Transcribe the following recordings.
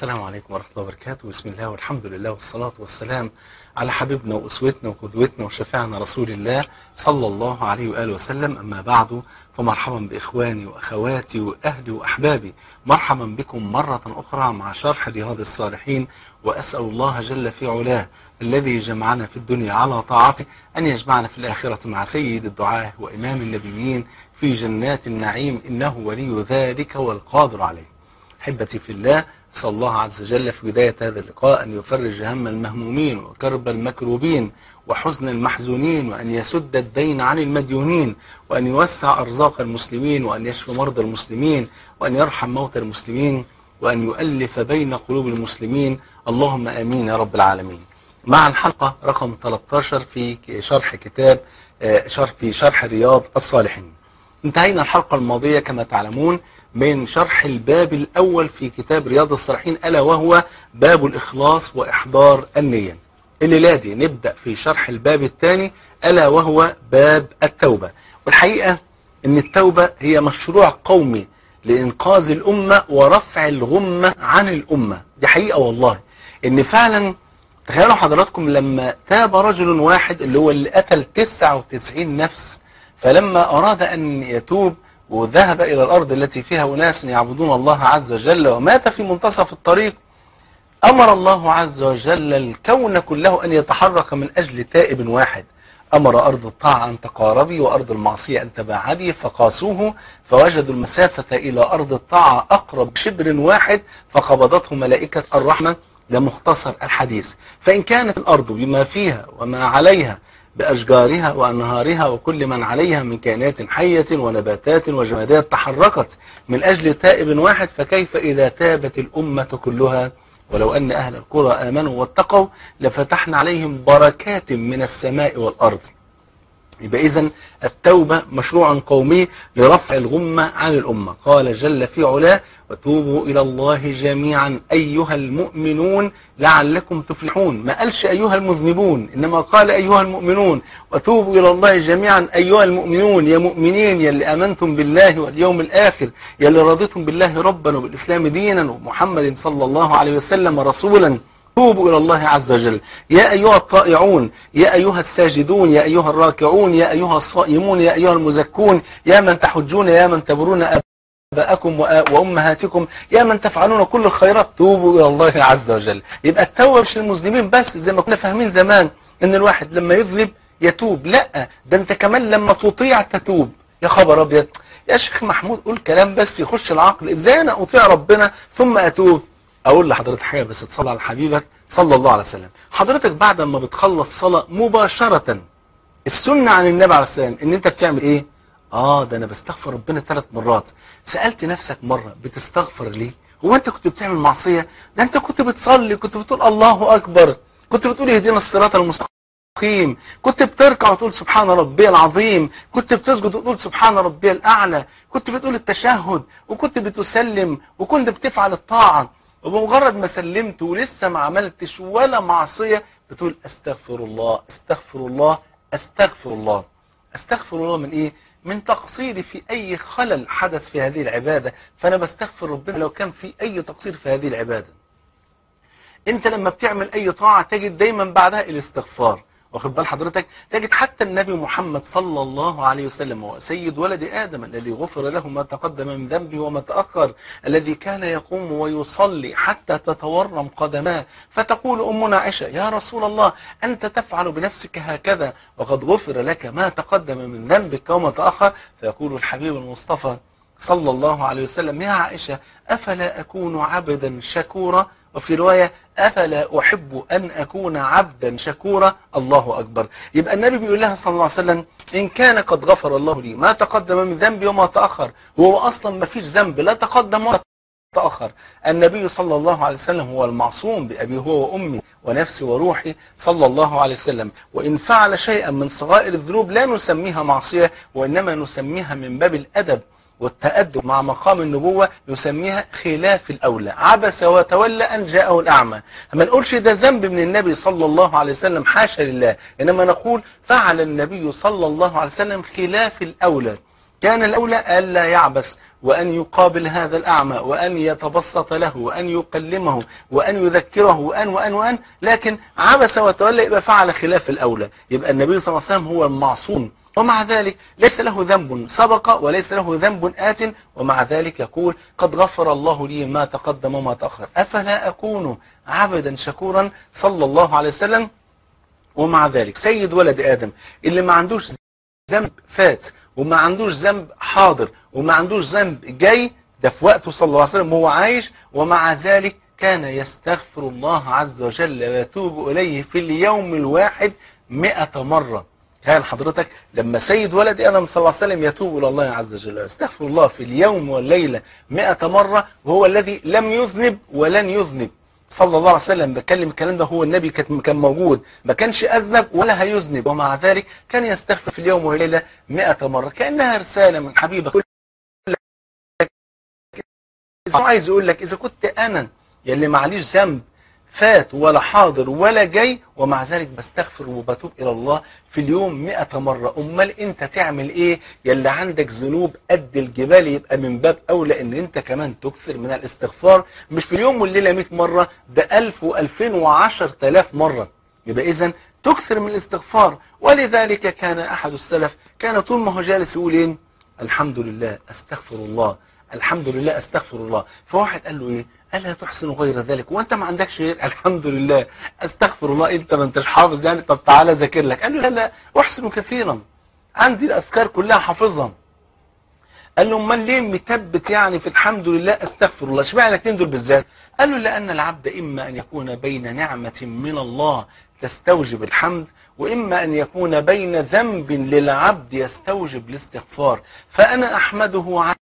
السلام عليكم ورحمة الله وبركاته بسم الله والحمد لله والصلاة والسلام على حبيبنا وأسوتنا وقدوتنا وشفيعنا رسول الله صلى الله عليه وآله وسلم أما بعد فمرحبا بإخواني وأخواتي وأهلي وأحبابي مرحبا بكم مرة أخرى مع شرح رياض الصالحين وأسأل الله جل في علاه الذي جمعنا في الدنيا على طاعته أن يجمعنا في الآخرة مع سيد الدعاة وإمام النبيين في جنات النعيم إنه ولي ذلك والقادر عليه أحبتي في الله أسأل الله عز وجل في بداية هذا اللقاء أن يفرج هم المهمومين وكرب المكروبين وحزن المحزونين وأن يسد الدين عن المديونين وأن يوسع أرزاق المسلمين وأن يشفي مرضى المسلمين وأن يرحم موتى المسلمين وأن يؤلف بين قلوب المسلمين اللهم آمين يا رب العالمين مع الحلقة رقم 13 في شرح كتاب شرح في شرح رياض الصالحين انتهينا الحلقة الماضية كما تعلمون من شرح الباب الأول في كتاب رياض الصالحين ألا وهو باب الإخلاص وإحضار النية الليلة دي نبدأ في شرح الباب الثاني ألا وهو باب التوبة والحقيقة أن التوبة هي مشروع قومي لإنقاذ الأمة ورفع الغمة عن الأمة دي حقيقة والله أن فعلا تخيلوا حضراتكم لما تاب رجل واحد اللي هو اللي قتل 99 نفس فلما أراد أن يتوب وذهب إلى الأرض التي فيها أناس يعبدون الله عز وجل ومات في منتصف الطريق أمر الله عز وجل الكون كله أن يتحرك من أجل تائب واحد أمر أرض الطاعة أن تقاربي وأرض المعصية أن تباعدي فقاسوه فوجدوا المسافة إلى أرض الطاعة أقرب شبر واحد فقبضته ملائكة الرحمة لمختصر الحديث فإن كانت الأرض بما فيها وما عليها بأشجارها وأنهارها وكل من عليها من كائنات حية ونباتات وجمادات تحركت من أجل تائب واحد فكيف إذا تابت الأمة كلها ولو أن أهل القرى آمنوا واتقوا لفتحنا عليهم بركات من السماء والأرض يبقى إذا التوبة مشروع قومي لرفع الغمة عن الأمة قال جل في علاه وتوبوا إلى الله جميعا أيها المؤمنون لعلكم تفلحون ما قالش أيها المذنبون إنما قال أيها المؤمنون وتوبوا إلى الله جميعا أيها المؤمنون يا مؤمنين يا اللي أمنتم بالله واليوم الآخر يا اللي رضيتم بالله ربا وبالإسلام دينا ومحمد صلى الله عليه وسلم رسولا توبوا إلى الله عز وجل يا أيها الطائعون يا أيها الساجدون يا أيها الراكعون يا أيها الصائمون يا أيها المزكون يا من تحجون يا من تبرون أباءكم وأمهاتكم يا من تفعلون كل الخيرات توبوا إلى الله عز وجل يبقى التوبة مش للمسلمين بس زي ما كنا فاهمين زمان إن الواحد لما يذنب يتوب لا ده أنت كمان لما تطيع تتوب يا خبر أبيض يا شيخ محمود قول كلام بس يخش العقل إزاي أنا أطيع ربنا ثم أتوب اقول لحضرتك حاجه بس تصلي على حبيبك صلى الله عليه وسلم حضرتك بعد ما بتخلص صلاه مباشره السنه عن النبي عليه السلام ان انت بتعمل ايه اه ده انا بستغفر ربنا ثلاث مرات سالت نفسك مره بتستغفر ليه هو انت كنت بتعمل معصيه ده انت كنت بتصلي كنت بتقول الله اكبر كنت بتقول اهدنا الصراط المستقيم كنت بتركع وتقول سبحان ربي العظيم كنت بتسجد وتقول سبحان ربي الاعلى كنت بتقول التشهد وكنت بتسلم وكنت بتفعل الطاعه وبمجرد ما سلمت ولسه ما عملتش ولا معصية بتقول استغفر الله استغفر الله استغفر الله استغفر الله من ايه من تقصيري في اي خلل حدث في هذه العبادة فانا بستغفر ربنا لو كان في اي تقصير في هذه العبادة انت لما بتعمل اي طاعة تجد دايما بعدها الاستغفار واخد بال حضرتك تجد حتى النبي محمد صلى الله عليه وسلم هو سيد ولد آدم الذي غفر له ما تقدم من ذنبه وما تأخر الذي كان يقوم ويصلي حتى تتورم قدماه فتقول أمنا عائشة يا رسول الله أنت تفعل بنفسك هكذا وقد غفر لك ما تقدم من ذنبك وما تأخر فيقول الحبيب المصطفى صلى الله عليه وسلم يا عائشة أفلا أكون عبدا شكورا وفي رواية أفلا أحب أن أكون عبدا شكورا الله أكبر يبقى النبي بيقول لها صلى الله عليه وسلم إن كان قد غفر الله لي ما تقدم من ذنبي وما تأخر وهو أصلا ما فيش ذنب لا تقدم ولا تأخر النبي صلى الله عليه وسلم هو المعصوم بأبي هو وأمي ونفسي وروحي صلى الله عليه وسلم وإن فعل شيئا من صغائر الذنوب لا نسميها معصية وإنما نسميها من باب الأدب والتأدب مع مقام النبوة نسميها خلاف الأولى عبس وتولى أن جاءه الأعمى ما نقولش ده ذنب من النبي صلى الله عليه وسلم حاشا لله إنما نقول فعل النبي صلى الله عليه وسلم خلاف الأولى كان الأولى ألا يعبس وأن يقابل هذا الأعمى وأن يتبسط له وأن يكلمه وأن يذكره وأن وأن وأن لكن عبس وتولى يبقى فعل خلاف الأولى يبقى النبي صلى الله عليه وسلم هو المعصوم ومع ذلك ليس له ذنب سبق وليس له ذنب آت ومع ذلك يقول قد غفر الله لي ما تقدم وما تأخر أفلا أكون عبدا شكورا صلى الله عليه وسلم ومع ذلك سيد ولد آدم اللي ما عندوش ذنب فات وما عندوش ذنب حاضر وما عندوش ذنب جاي ده في وقته صلى الله عليه وسلم وهو عايش ومع ذلك كان يستغفر الله عز وجل ويتوب إليه في اليوم الواحد مئة مرة تخيل حضرتك لما سيد ولد آدم صلى الله عليه وسلم يتوب إلى الله عز وجل ويستغفر الله في اليوم والليلة مئة مرة وهو الذي لم يذنب ولن يذنب صلى الله عليه وسلم بكلم الكلام ده هو النبي كان موجود ما كانش أذنب ولا هيذنب ومع ذلك كان يستغفر في اليوم والليلة مئة مرة كأنها رسالة من حبيبك عايز يقول لك إذا كنت أنا يلي معليش ذنب فات ولا حاضر ولا جاي ومع ذلك بستغفر وبتوب إلى الله في اليوم مئة مرة أمال أنت تعمل إيه يلي عندك ذنوب قد الجبال يبقى من باب أولى أن أنت كمان تكثر من الاستغفار مش في اليوم والليلة 100 مرة ده 1000 و2000 و10000 مرة يبقى إذا تكثر من الاستغفار ولذلك كان أحد السلف كان طول ما هو جالس يقول إيه الحمد لله أستغفر الله الحمد لله أستغفر الله فواحد قال له إيه ألا تحسن غير ذلك وانت ما عندكش غير الحمد لله استغفر الله انت ما انتش حافظ يعني طب تعالى ذاكر لك قال له لا لا احسن كثيرا عندي الاذكار كلها حافظها قال له امال ليه مثبت يعني في الحمد لله استغفر الله اشمعنى الاثنين دول بالذات قال له لان العبد اما ان يكون بين نعمه من الله تستوجب الحمد واما ان يكون بين ذنب للعبد يستوجب الاستغفار فانا احمده على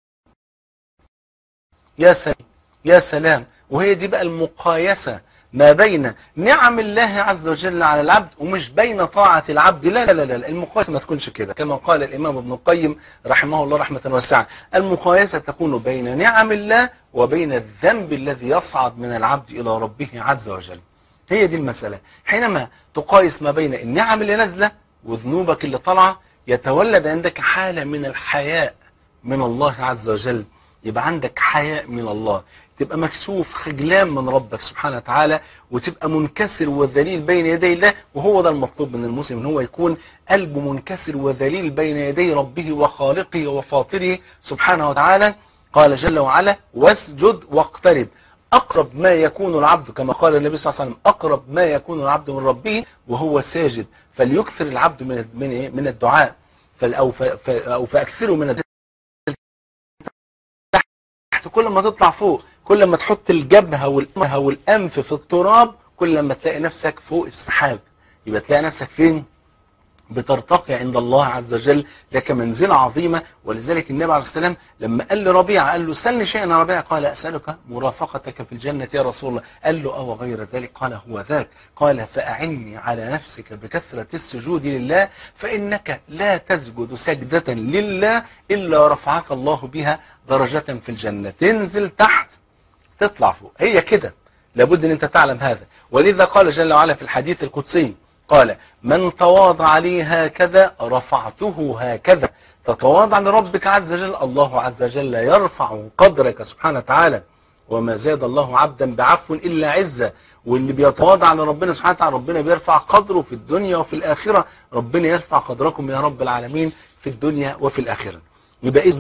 يا سلام يا سلام وهي دي بقى المقايسة ما بين نعم الله عز وجل على العبد ومش بين طاعة العبد لا لا لا, لا. المقايسة ما تكونش كده كما قال الإمام ابن القيم رحمه الله رحمة واسعة المقايسة تكون بين نعم الله وبين الذنب الذي يصعد من العبد إلى ربه عز وجل هي دي المسألة حينما تقايس ما بين النعم اللي نازلة وذنوبك اللي طالعة يتولد عندك حالة من الحياء من الله عز وجل يبقى عندك حياء من الله تبقى مكسوف خجلان من ربك سبحانه وتعالى وتبقى منكسر وذليل بين يدي الله وهو ده المطلوب من المسلم ان هو يكون قلبه منكسر وذليل بين يدي ربه وخالقه وفاطره سبحانه وتعالى قال جل وعلا واسجد واقترب أقرب ما يكون العبد كما قال النبي صلى الله عليه وسلم أقرب ما يكون العبد من ربه وهو ساجد فليكثر العبد من من من الدعاء أو أو فأكثروا من تحت كل ما تطلع فوق كل ما تحط الجبهة والأنف والأنف في التراب كل ما تلاقي نفسك فوق السحاب يبقى تلاقي نفسك فين بترتقي عند الله عز وجل لك منزلة عظيمة ولذلك النبي عليه السلام لما قال لربيع قال له سلني شيئا يا ربيع قال أسألك مرافقتك في الجنة يا رسول الله قال له أو غير ذلك قال هو ذاك قال فأعني على نفسك بكثرة السجود لله فإنك لا تسجد سجدة لله إلا رفعك الله بها درجة في الجنة تنزل تحت تطلع فوق هي كده لابد ان انت تعلم هذا ولذا قال جل وعلا في الحديث القدسي قال من تواضع لي هكذا رفعته هكذا تتواضع لربك عز وجل الله عز وجل يرفع قدرك سبحانه وتعالى وما زاد الله عبدا بعفو إلا عزة واللي بيتواضع لربنا سبحانه وتعالى ربنا بيرفع قدره في الدنيا وفي الآخرة ربنا يرفع قدركم يا رب العالمين في الدنيا وفي الآخرة يبقى إذن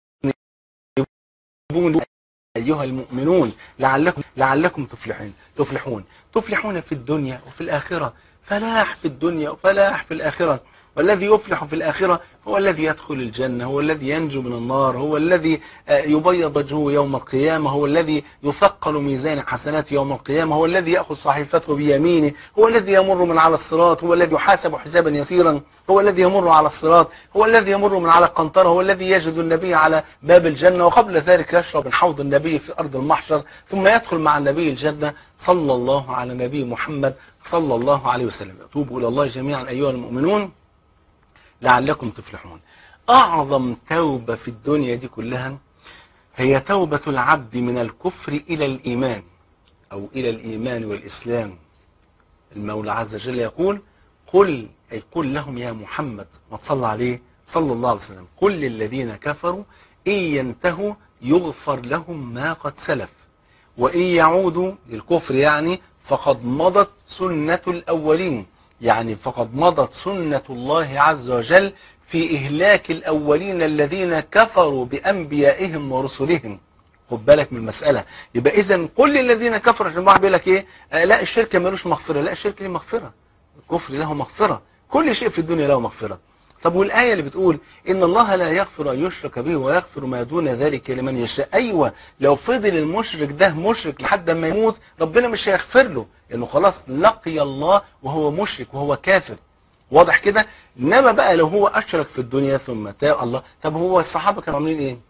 أيها المؤمنون لعلكم, لعلكم تفلحون تفلحون تفلحون في الدنيا وفي الآخرة فلاح في الدنيا وفلاح في الآخرة والذي يفلح في الآخرة هو الذي يدخل الجنة هو الذي ينجو من النار هو الذي يبيض وجهه يوم القيامة هو الذي يثقل ميزان حسنات يوم القيامة هو الذي يأخذ صحيفته بيمينه هو الذي يمر من على الصراط هو الذي يحاسب حسابا يسيرا هو الذي يمر على الصراط هو الذي يمر من على القنطرة هو الذي يجد النبي على باب الجنة وقبل ذلك يشرب من حوض النبي في أرض المحشر ثم يدخل مع النبي الجنة صلى الله على نبي محمد صلى الله عليه وسلم توبوا إلى الله جميعا أيها المؤمنون لعلكم تفلحون أعظم توبة في الدنيا دي كلها هي توبة العبد من الكفر إلى الإيمان أو إلى الإيمان والإسلام المولى عز وجل يقول قل أي قل لهم يا محمد ما تصلى عليه صلى الله عليه وسلم قل للذين كفروا إن ينتهوا يغفر لهم ما قد سلف وإن يعودوا للكفر يعني فقد مضت سنة الأولين يعني فقد مضت سنة الله عز وجل في إهلاك الأولين الذين كفروا بأنبيائهم ورسلهم خد بالك من المسألة يبقى إذا كل الذين كفروا عشان واحد بيقول لك إيه آه لا الشرك ملوش مغفرة لا الشرك ليه مغفرة الكفر له مغفرة كل شيء في الدنيا له مغفرة طب والآية اللي بتقول إن الله لا يغفر أن يشرك به ويغفر ما دون ذلك لمن يشاء أيوة لو فضل المشرك ده مشرك لحد ما يموت ربنا مش هيغفر له لأنه خلاص لقي الله وهو مشرك وهو كافر واضح كده إنما بقى لو هو أشرك في الدنيا ثم تاب الله طب هو الصحابة كانوا عاملين إيه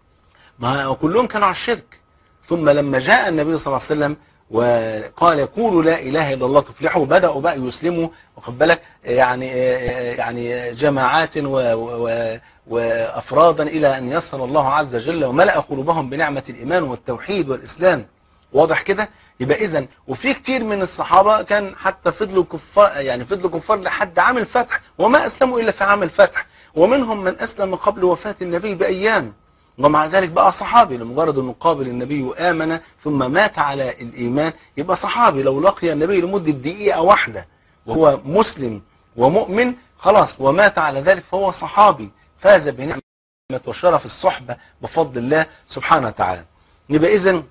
ما كلهم كانوا على الشرك ثم لما جاء النبي صلى الله عليه وسلم وقال قولوا لا اله الا الله تفلحوا بداوا بقى يسلموا واخد بالك يعني يعني جماعات و و وافرادا الى ان يسر الله عز وجل وملا قلوبهم بنعمه الايمان والتوحيد والاسلام واضح كده يبقى اذا وفي كتير من الصحابه كان حتى فضلوا كفار يعني فضلوا كفار لحد عام الفتح وما اسلموا الا في عام الفتح ومنهم من اسلم قبل وفاه النبي بايام ومع ذلك بقى صحابي لمجرد انه قابل النبي وامن ثم مات على الايمان يبقى صحابي لو لقي النبي لمده دقيقه واحده وهو مسلم ومؤمن خلاص ومات على ذلك فهو صحابي فاز بنعمه وشرف الصحبه بفضل الله سبحانه وتعالى يبقى اذا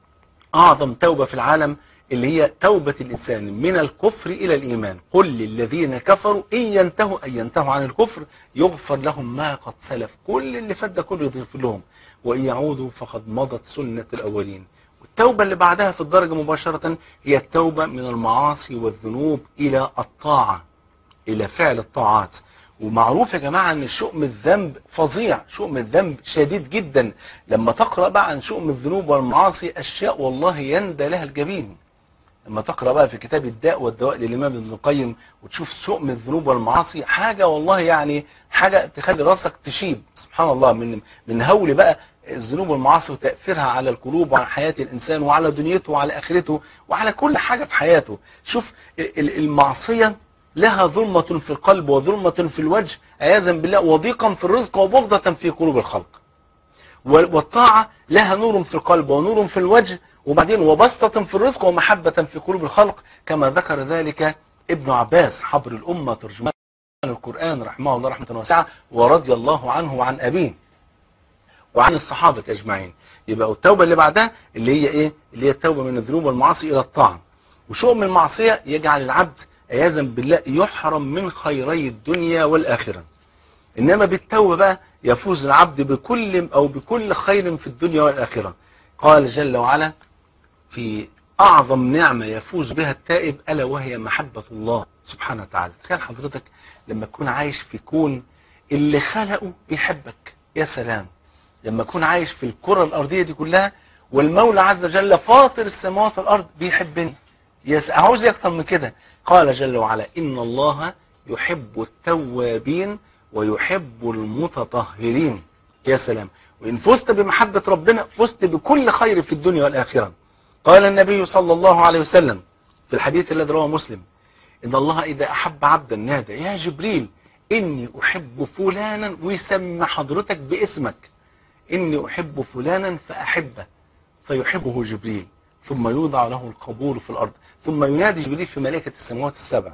اعظم توبه في العالم اللي هي توبة الإنسان من الكفر إلى الإيمان قل للذين كفروا إن ينتهوا أن ينتهوا عن الكفر يغفر لهم ما قد سلف كل اللي فات ده كله يضيف لهم وإن يعودوا فقد مضت سنة الأولين والتوبة اللي بعدها في الدرجة مباشرة هي التوبة من المعاصي والذنوب إلى الطاعة إلى فعل الطاعات ومعروف يا جماعة ان شؤم الذنب فظيع شؤم الذنب شديد جدا لما تقرأ بقى عن شؤم الذنوب والمعاصي أشياء والله يندى لها الجبين لما تقرا بقى في كتاب الداء والدواء للامام ابن القيم وتشوف شؤم الذنوب والمعاصي حاجه والله يعني حاجه تخلي راسك تشيب سبحان الله من من هول بقى الذنوب والمعاصي وتاثيرها على القلوب وعلى حياه الانسان وعلى دنيته وعلى اخرته وعلى كل حاجه في حياته شوف المعصيه لها ظلمة في القلب وظلمة في الوجه عياذا بالله وضيقا في الرزق وبغضة في قلوب الخلق والطاعة لها نور في القلب ونور في الوجه وبعدين وبسطة في الرزق ومحبة في قلوب الخلق كما ذكر ذلك ابن عباس حبر الأمة ترجمان القرآن رحمه الله رحمة واسعة ورضي الله عنه وعن أبيه وعن الصحابة أجمعين يبقى التوبة اللي بعدها اللي هي إيه اللي هي التوبة من الذنوب والمعاصي إلى الطاعة وشؤم المعصية يجعل العبد عياذا بالله يحرم من خيري الدنيا والآخرة إنما بالتوبة بقى يفوز العبد بكل أو بكل خير في الدنيا والآخرة قال جل وعلا في أعظم نعمة يفوز بها التائب ألا وهي محبة الله سبحانه وتعالى تخيل حضرتك لما تكون عايش في كون اللي خلقه بيحبك يا سلام لما تكون عايش في الكرة الأرضية دي كلها والمولى عز وجل فاطر السماوات والأرض بيحبني يس عاوز أكتر من كده قال جل وعلا إن الله يحب التوابين ويحب المتطهرين يا سلام وإن فزت بمحبة ربنا فزت بكل خير في الدنيا والآخرة قال النبي صلى الله عليه وسلم في الحديث الذي رواه مسلم إن الله إذا أحب عبدا نادى يا جبريل إني أحب فلانا ويسمى حضرتك باسمك إني أحب فلانا فأحبه فيحبه جبريل ثم يوضع له القبول في الأرض ثم ينادي جبريل في ملائكة السماوات السبع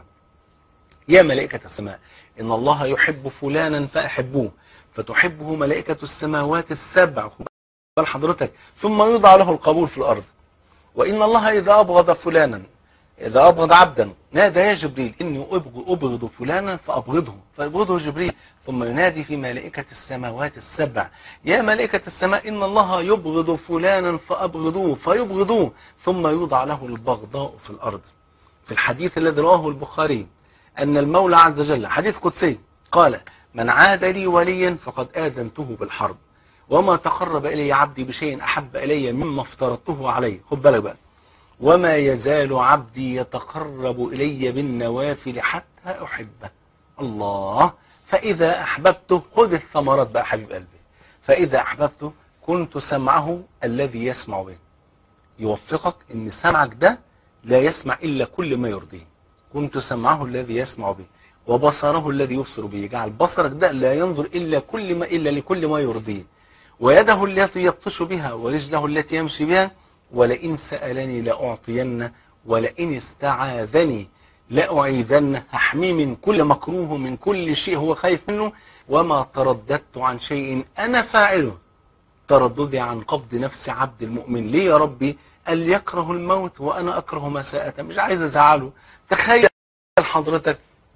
يا ملائكة السماء إن الله يحب فلانا فأحبوه فتحبه ملائكة السماوات السبع قال حضرتك ثم يوضع له القبول في الأرض وإن الله إذا أبغض فلانا إذا أبغض عبدا نادى يا جبريل إني أبغض, أبغض فلانا فأبغضه فيبغضه جبريل ثم ينادي في ملائكة السماوات السبع يا ملائكة السماء إن الله يبغض فلانا فأبغضوه فيبغضوه ثم يوضع له البغضاء في الأرض في الحديث الذي رواه البخاري أن المولى عز وجل حديث قدسي قال من عاد لي وليا فقد آذنته بالحرب وما تقرب إلي عبدي بشيء أحب إلي مما افترضته عليه خد بالك بقى وما يزال عبدي يتقرب إلي بالنوافل حتى أحبه الله فإذا أحببته خذ الثمرات بقى حبيب قلبي فإذا أحببته كنت سمعه الذي يسمع به يوفقك ان سمعك ده لا يسمع إلا كل ما يرضيه كنت سمعه الذي يسمع به وبصره الذي يبصر به جعل بصرك ده لا ينظر إلا كل ما إلا لكل ما يرضيه ويده التي يبطش بها ورجله التي يمشي بها ولئن سألني لأعطين ولئن استعاذني لأعيذن هحميه من كل مكروه من كل شيء هو خايف منه وما ترددت عن شيء أنا فاعله ترددي عن قبض نفس عبد المؤمن ليه يا ربي قال يكره الموت وأنا أكره مساءته مش عايز أزعله تخيل حضرتك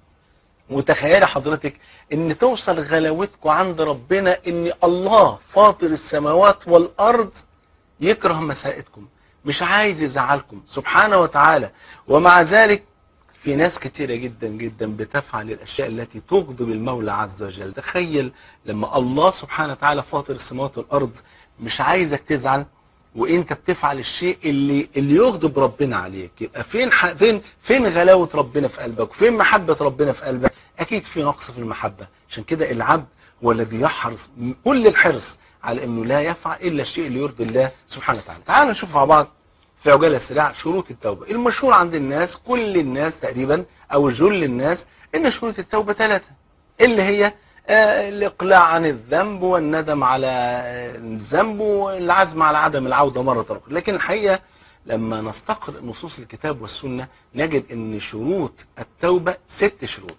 وتخيل حضرتك ان توصل غلاوتكم عند ربنا ان الله فاطر السماوات والارض يكره مسائتكم مش عايز يزعلكم سبحانه وتعالى ومع ذلك في ناس كتيرة جدا جدا بتفعل الأشياء التي تغضب المولى عز وجل تخيل لما الله سبحانه وتعالى فاطر السماوات والأرض مش عايزك تزعل وانت بتفعل الشيء اللي اللي يغضب ربنا عليك يبقى فين ح... فين فين غلاوه ربنا في قلبك فين محبه ربنا في قلبك اكيد في نقص في المحبه عشان كده العبد هو الذي يحرص كل الحرص على انه لا يفعل الا الشيء اللي يرضي الله سبحانه وتعالى تعالوا نشوف مع بعض في عجاله السريعه شروط التوبه المشهور عند الناس كل الناس تقريبا او جل الناس ان شروط التوبه ثلاثه اللي هي آه، الإقلاع عن الذنب والندم على آه، الذنب والعزم على عدم العودة مرة أخرى لكن الحقيقة لما نستقرأ نصوص الكتاب والسنة نجد أن شروط التوبة ست شروط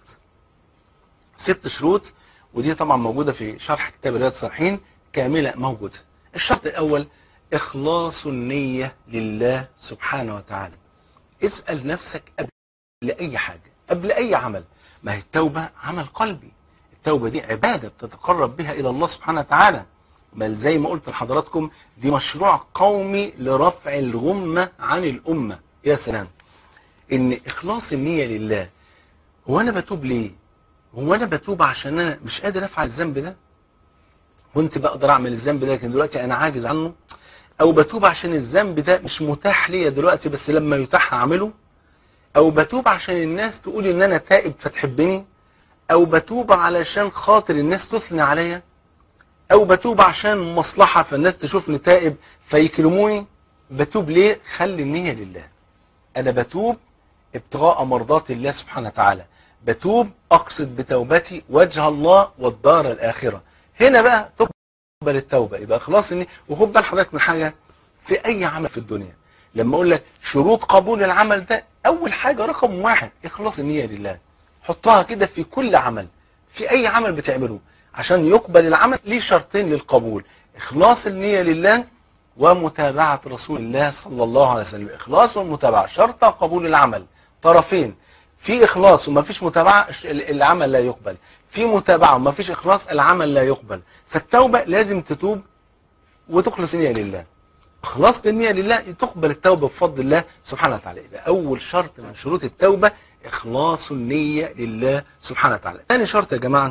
ست شروط ودي طبعا موجودة في شرح كتاب رياض الصالحين كاملة موجودة الشرط الأول إخلاص النية لله سبحانه وتعالى اسأل نفسك قبل أي حاجة قبل أي عمل ما هي التوبة عمل قلبي التوبة دي عبادة بتتقرب بها إلى الله سبحانه وتعالى بل زي ما قلت لحضراتكم دي مشروع قومي لرفع الغمة عن الأمة يا سلام إن إخلاص النية لله هو أنا بتوب ليه؟ هو أنا بتوب عشان أنا مش قادر أفعل الذنب ده؟ كنت بقدر أعمل الذنب ده لكن دلوقتي أنا عاجز عنه؟ أو بتوب عشان الذنب ده مش متاح ليا دلوقتي بس لما يتاح هعمله؟ أو بتوب عشان الناس تقول إن أنا تائب فتحبني؟ او بتوب علشان خاطر الناس تثني عليا او بتوب عشان مصلحة فالناس تشوفني تائب فيكرموني بتوب ليه خلي النية لله انا بتوب ابتغاء مرضات الله سبحانه وتعالى بتوب اقصد بتوبتي وجه الله والدار الاخرة هنا بقى تقبل التوبة يبقى خلاص اني وخد بال حضرتك من حاجة في اي عمل في الدنيا لما اقول لك شروط قبول العمل ده اول حاجة رقم واحد اخلاص النية لله حطها كده في كل عمل في اي عمل بتعمله عشان يقبل العمل ليه شرطين للقبول اخلاص النية لله ومتابعة رسول الله صلى الله عليه وسلم اخلاص والمتابعة شرط قبول العمل طرفين في اخلاص وما فيش متابعة العمل لا يقبل في متابعة وما فيش اخلاص العمل لا يقبل فالتوبة لازم تتوب وتخلص النية لله اخلاص النية لله تقبل التوبة بفضل الله سبحانه وتعالى ده اول شرط من شروط التوبة إخلاص النية لله سبحانه وتعالى ثاني شرط يا جماعة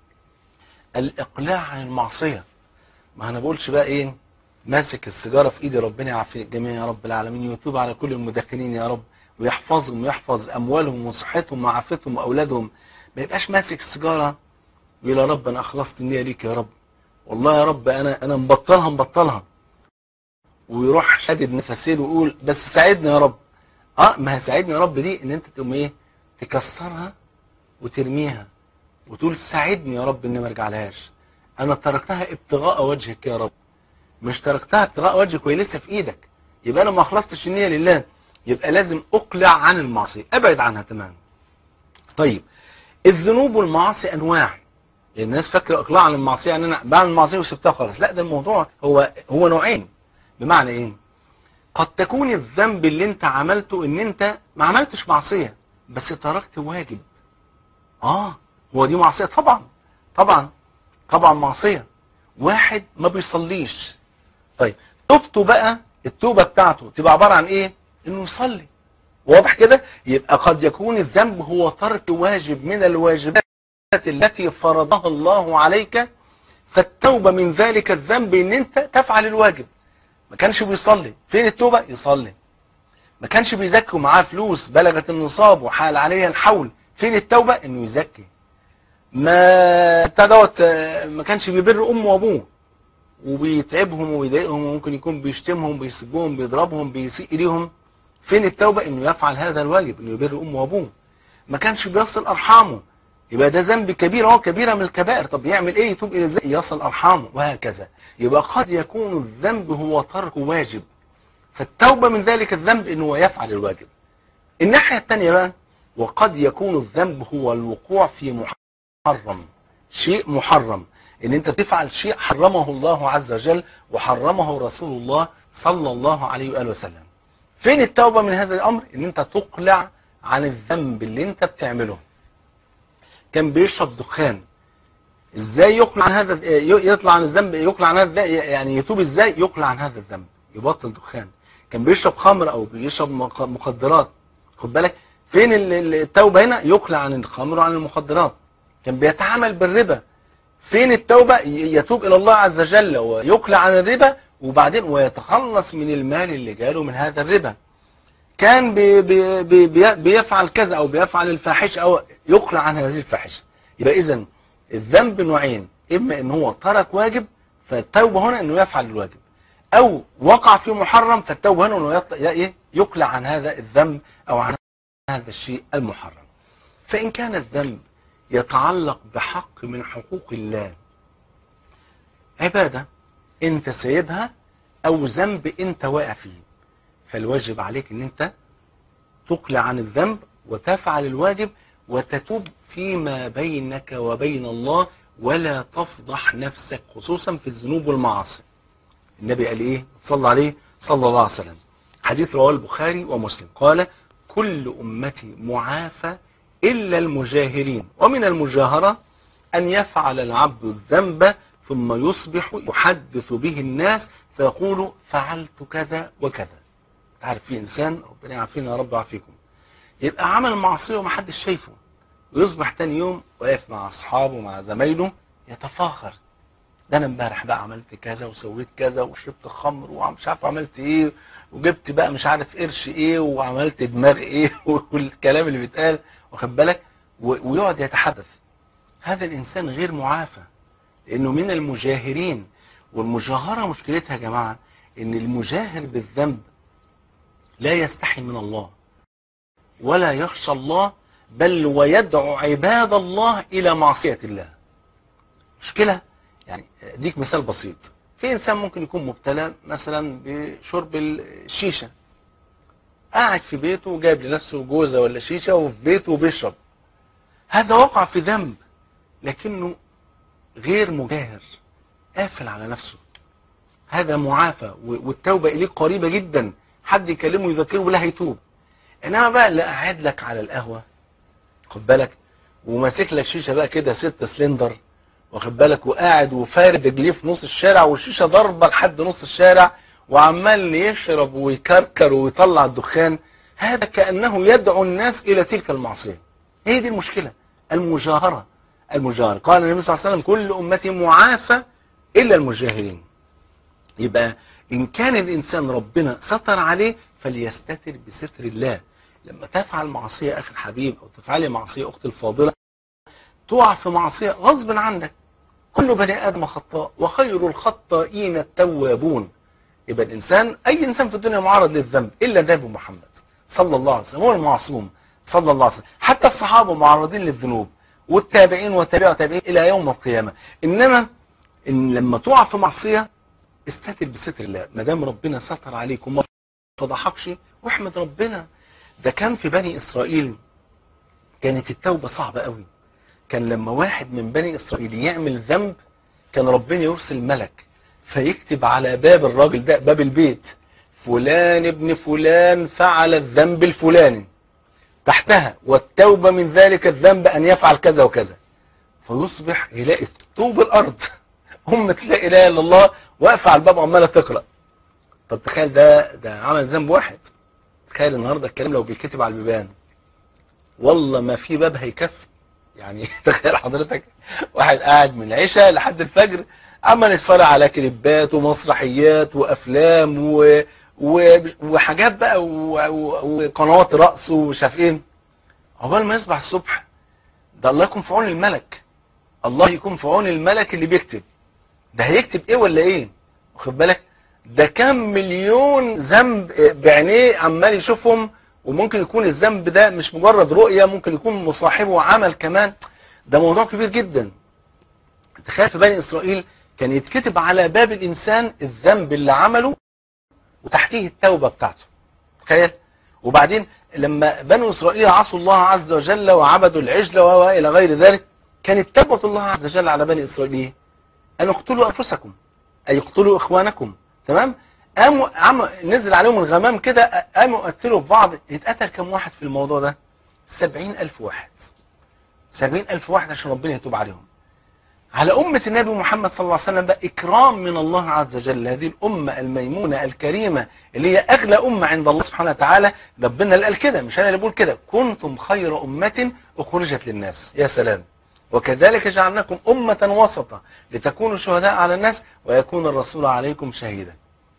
الإقلاع عن المعصية ما أنا بقولش بقى إيه ماسك السيجارة في إيدي ربنا يعافي الجميع يا رب العالمين ويتوب على كل المدخنين يا رب ويحفظهم ويحفظ أموالهم وصحتهم وعافيتهم وأولادهم ما يبقاش ماسك السيجارة ويقول يا رب أنا أخلصت النية ليك يا رب والله يا رب أنا أنا مبطلها مبطلها ويروح شادد نفسين ويقول بس ساعدني يا رب اه ما هساعدني يا رب دي ان انت تقوم ايه تكسرها وترميها وتقول ساعدني يا رب اني ما ارجعلهاش انا تركتها ابتغاء وجهك يا رب مش تركتها ابتغاء وجهك وهي لسه في ايدك يبقى انا ما خلصتش النيه لله يبقى لازم اقلع عن المعصيه ابعد عنها تماما طيب الذنوب والمعاصي انواع الناس فاكره اقلاع عن المعصيه يعني انا بعمل المعصيه وسبتها خالص لا ده الموضوع هو هو نوعين بمعنى ايه قد تكون الذنب اللي انت عملته ان انت ما عملتش معصية بس تركت واجب اه هو دي معصية طبعا طبعا طبعا معصية واحد ما بيصليش طيب توبته بقى التوبة بتاعته تبقى عبارة عن ايه انه يصلي واضح كده يبقى قد يكون الذنب هو ترك واجب من الواجبات التي فرضها الله عليك فالتوبة من ذلك الذنب ان انت تفعل الواجب ما كانش بيصلي فين التوبة يصلي ما كانش بيزكي ومعاه فلوس بلغت النصاب وحال عليها الحول فين التوبة انه يزكي ما دوت ما كانش بيبر امه وابوه وبيتعبهم ويضايقهم وممكن يكون بيشتمهم بيسبهم بيضربهم بيسيء اليهم فين التوبة انه يفعل هذا الواجب انه يبر امه وابوه ما كانش بيصل ارحامه يبقى ده ذنب كبير هو كبيرة من الكبائر طب يعمل ايه يتوب الى ازاي يصل ارحامه وهكذا يبقى قد يكون الذنب هو ترك واجب فالتوبة من ذلك الذنب انه يفعل الواجب الناحية الثانية بقى وقد يكون الذنب هو الوقوع في محرم شيء محرم ان انت تفعل شيء حرمه الله عز وجل وحرمه رسول الله صلى الله عليه وآله وسلم فين التوبة من هذا الامر ان انت تقلع عن الذنب اللي انت بتعمله كان بيشرب دخان ازاي يقلع عن هذا يطلع عن الذنب يقلع عن هذا يعني يتوب ازاي يقلع عن هذا الذنب يبطل دخان كان بيشرب خمر او بيشرب مخدرات خد بالك فين التوبة هنا يقلع عن الخمر وعن المخدرات كان بيتعامل بالربا فين التوبة يتوب الى الله عز وجل ويقلع عن الربا وبعدين ويتخلص من المال اللي جاله من هذا الربا كان بي بي بي بيفعل كذا او بيفعل الفاحش او يقلع عن هذه الفاحشه يبقى اذا الذنب نوعين اما ان هو ترك واجب فالتوبه هنا انه يفعل الواجب او وقع في محرم فالتوبه هنا انه يقلع عن هذا الذنب او عن هذا الشيء المحرم فان كان الذنب يتعلق بحق من حقوق الله عباده انت سايبها او ذنب انت واقع فيه فالواجب عليك ان انت تقلع عن الذنب وتفعل الواجب وتتوب فيما بينك وبين الله ولا تفضح نفسك خصوصا في الذنوب والمعاصي النبي قال ايه صلى عليه صلى الله عليه وسلم حديث رواه البخاري ومسلم قال كل امتي معافى الا المجاهرين ومن المجاهره ان يفعل العبد الذنب ثم يصبح يحدث به الناس فيقول فعلت كذا وكذا عارف في انسان ربنا يعافينا يا رب ويعافيكم يبقى عمل معصيه ومحدش شايفه ويصبح تاني يوم واقف مع اصحابه مع زمايله يتفاخر ده انا امبارح بقى عملت كذا وسويت كذا وشربت خمر ومش عارف عملت ايه وجبت بقى مش عارف قرش ايه وعملت دماغ ايه والكلام اللي بيتقال واخد بالك ويقعد يتحدث هذا الانسان غير معافى لانه من المجاهرين والمجاهره مشكلتها يا جماعه ان المجاهر بالذنب لا يستحي من الله ولا يخشى الله بل ويدعو عباد الله إلى معصية الله مشكلة يعني اديك مثال بسيط في إنسان ممكن يكون مبتلى مثلا بشرب الشيشة قاعد في بيته وجايب لنفسه جوزة ولا شيشة وفي بيته وبيشرب هذا وقع في ذنب لكنه غير مجاهر قافل على نفسه هذا معافى والتوبة إليه قريبة جدا حد يكلمه يذكره بالله هيتوب انما بقى اللي قاعد لك على القهوه خد بالك وماسك لك شيشه بقى كده ست سلندر واخد بالك وقاعد وفارد رجليه في نص الشارع والشيشه ضاربه لحد نص الشارع وعمال يشرب ويكركر ويطلع الدخان هذا كانه يدعو الناس الى تلك المعصيه هي دي المشكله المجاهره المجاهره قال النبي صلى الله عليه وسلم كل امتي معافى الا المجاهرين يبقى إن كان الإنسان ربنا ستر عليه فليستتر بستر الله لما تفعل معصية أخي الحبيب أو تفعلي معصية أختي الفاضلة تقع في معصية غصب عنك كل بني آدم خطاء وخير الخطائين التوابون يبقى الإنسان أي إنسان في الدنيا معرض للذنب إلا النبي محمد صلى الله عليه وسلم هو المعصوم صلى الله عليه وسلم حتى الصحابة معرضين للذنوب والتابعين والتابعين والتابعين إلى يوم القيامة إنما إن لما تقع في معصية استتر بستر الله ما دام ربنا ستر عليك وما فضحكش واحمد ربنا ده كان في بني اسرائيل كانت التوبه صعبه قوي كان لما واحد من بني اسرائيل يعمل ذنب كان ربنا يرسل ملك فيكتب على باب الراجل ده باب البيت فلان ابن فلان فعل الذنب الفلاني تحتها والتوبه من ذلك الذنب ان يفعل كذا وكذا فيصبح يلاقي طوب الارض أمة لا إله إلا الله واقفة على الباب وعمالة تقرأ طب تخيل ده ده عمل ذنب واحد تخيل النهارده الكلام لو بيتكتب على البيبان والله ما في باب هيكفي يعني تخيل حضرتك واحد قاعد من العشاء لحد الفجر عمال يتفرج على كليبات ومسرحيات وافلام و... و... وحاجات بقى و... و... وقنوات رقص ومش عارف ايه عقبال ما يصبح الصبح ده الله يكون في عون الملك الله يكون في عون الملك اللي بيكتب ده هيكتب ايه ولا ايه واخد بالك ده كم مليون ذنب بعينيه عمال يشوفهم وممكن يكون الذنب ده مش مجرد رؤية ممكن يكون مصاحبه عمل كمان ده موضوع كبير جدا تخيل في بني اسرائيل كان يتكتب على باب الانسان الذنب اللي عمله وتحتيه التوبه بتاعته تخيل وبعدين لما بنو اسرائيل عصوا الله عز وجل وعبدوا العجل والى غير ذلك كانت توبه الله عز وجل على بني اسرائيل ايه؟ ان اقتلوا انفسكم اي اقتلوا اخوانكم تمام قاموا عم نزل عليهم الغمام كده قاموا قتلوا في بعض اتقتل كم واحد في الموضوع ده؟ سبعين ألف واحد سبعين ألف واحد عشان ربنا يتوب عليهم على أمة النبي محمد صلى الله عليه وسلم بقى إكرام من الله عز وجل هذه الأمة الميمونة الكريمة اللي هي أغلى أمة عند الله سبحانه وتعالى ربنا اللي قال كده مش أنا اللي بقول كده كنتم خير أمة أخرجت للناس يا سلام وكذلك جعلناكم أمة وسطا لتكونوا شهداء على الناس ويكون الرسول عليكم شهيدا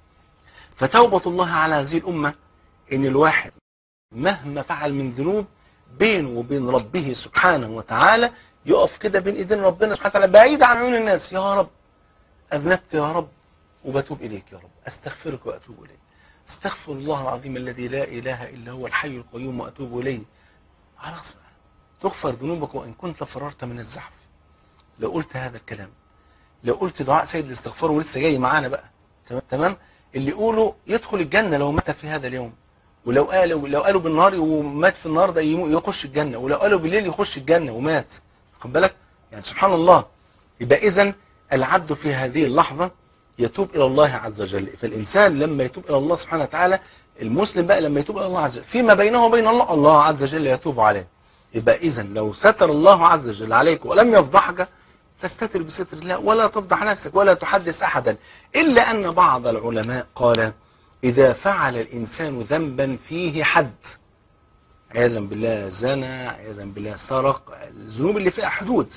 فتوبة الله على هذه الأمة إن الواحد مهما فعل من ذنوب بينه وبين ربه سبحانه وتعالى يقف كده بين ايدين ربنا سبحانه وتعالى بعيد عن عيون الناس يا رب اذنبت يا رب وبتوب اليك يا رب استغفرك واتوب اليك استغفر الله العظيم الذي لا اله الا هو الحي القيوم واتوب اليه خلاص بقى تغفر ذنوبك وان كنت فررت من الزحف لو قلت هذا الكلام لو قلت دعاء سيد الاستغفار ولسه جاي معانا بقى تمام تمام اللي يقوله يدخل الجنه لو مات في هذا اليوم ولو قالوا لو قالوا بالنهار ومات في النهار ده يخش الجنه ولو قالوا بالليل يخش الجنه ومات خد بالك يعني سبحان الله يبقى اذا العبد في هذه اللحظه يتوب الى الله عز وجل فالانسان لما يتوب الى الله سبحانه وتعالى المسلم بقى لما يتوب الى الله عز وجل فيما بينه وبين الله الله عز وجل يتوب عليه يبقى اذا لو ستر الله عز وجل عليك ولم يفضحك فاستتر بستر الله ولا تفضح نفسك ولا تحدث احدا الا ان بعض العلماء قال إذا فعل الإنسان ذنبا فيه حد عياذا بالله زنى عياذا بالله سرق الذنوب اللي فيها حدود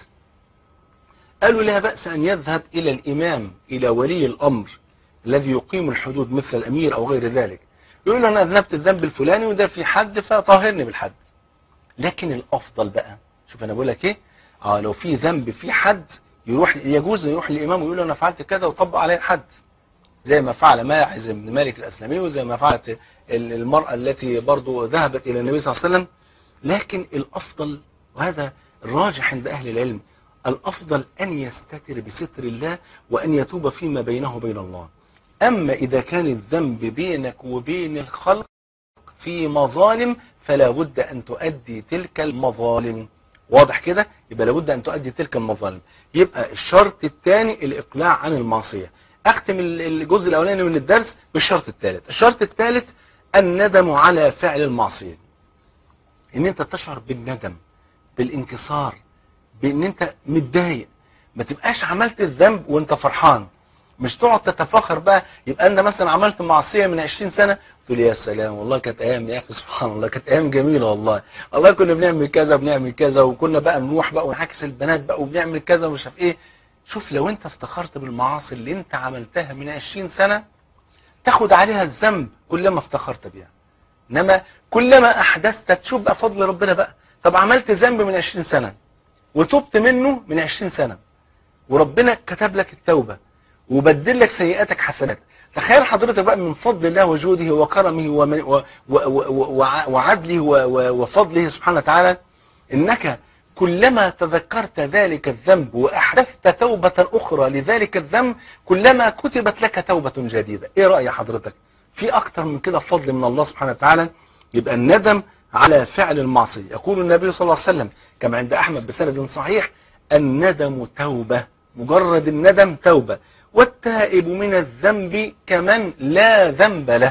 قالوا لا بأس أن يذهب إلى الإمام إلى ولي الأمر الذي يقيم الحدود مثل الأمير أو غير ذلك يقول له أنا أذنبت الذنب الفلاني وده في حد فطهرني بالحد لكن الأفضل بقى شوف أنا بقول لك إيه آه لو في ذنب في حد يروح يجوز يروح للإمام ويقول له أنا فعلت كذا وطبق عليه الحد زي ما فعل ماعز بن مالك الأسلمي وزي ما فعلت المرأة التي برضو ذهبت إلى النبي صلى الله عليه وسلم لكن الأفضل وهذا الراجح عند أهل العلم الأفضل أن يستتر بستر الله وأن يتوب فيما بينه وبين الله أما إذا كان الذنب بينك وبين الخلق في مظالم فلا بد أن تؤدي تلك المظالم واضح كده يبقى لابد أن تؤدي تلك المظالم يبقى الشرط الثاني الإقلاع عن المعصية اختم الجزء الاولاني من الدرس بالشرط الثالث الشرط الثالث الندم على فعل المعصيه ان انت تشعر بالندم بالانكسار بان انت متضايق ما تبقاش عملت الذنب وانت فرحان مش تقعد تتفاخر بقى يبقى انت مثلا عملت معصيه من 20 سنه تقول يا سلام والله كانت ايام يا اخي سبحان الله كانت ايام جميله والله والله كنا بنعمل كذا وبنعمل كذا وكنا بقى نروح بقى ونعكس البنات بقى وبنعمل كذا ومش عارف ايه شوف لو انت افتخرت بالمعاصي اللي انت عملتها من 20 سنة تاخد عليها الذنب كلما افتخرت بيها انما كلما احدثت تشوف بقى فضل ربنا بقى طب عملت ذنب من 20 سنة وتبت منه من 20 سنة وربنا كتب لك التوبة وبدل لك سيئاتك حسنات تخيل حضرتك بقى من فضل الله وجوده وكرمه ومن و و و وعدله وفضله سبحانه وتعالى انك كلما تذكرت ذلك الذنب وأحدثت توبة أخرى لذلك الذنب كلما كتبت لك توبة جديدة إيه رأي حضرتك في أكتر من كده فضل من الله سبحانه وتعالى يبقى الندم على فعل المعصية يقول النبي صلى الله عليه وسلم كما عند أحمد بسند صحيح الندم توبة مجرد الندم توبة والتائب من الذنب كمن لا ذنب له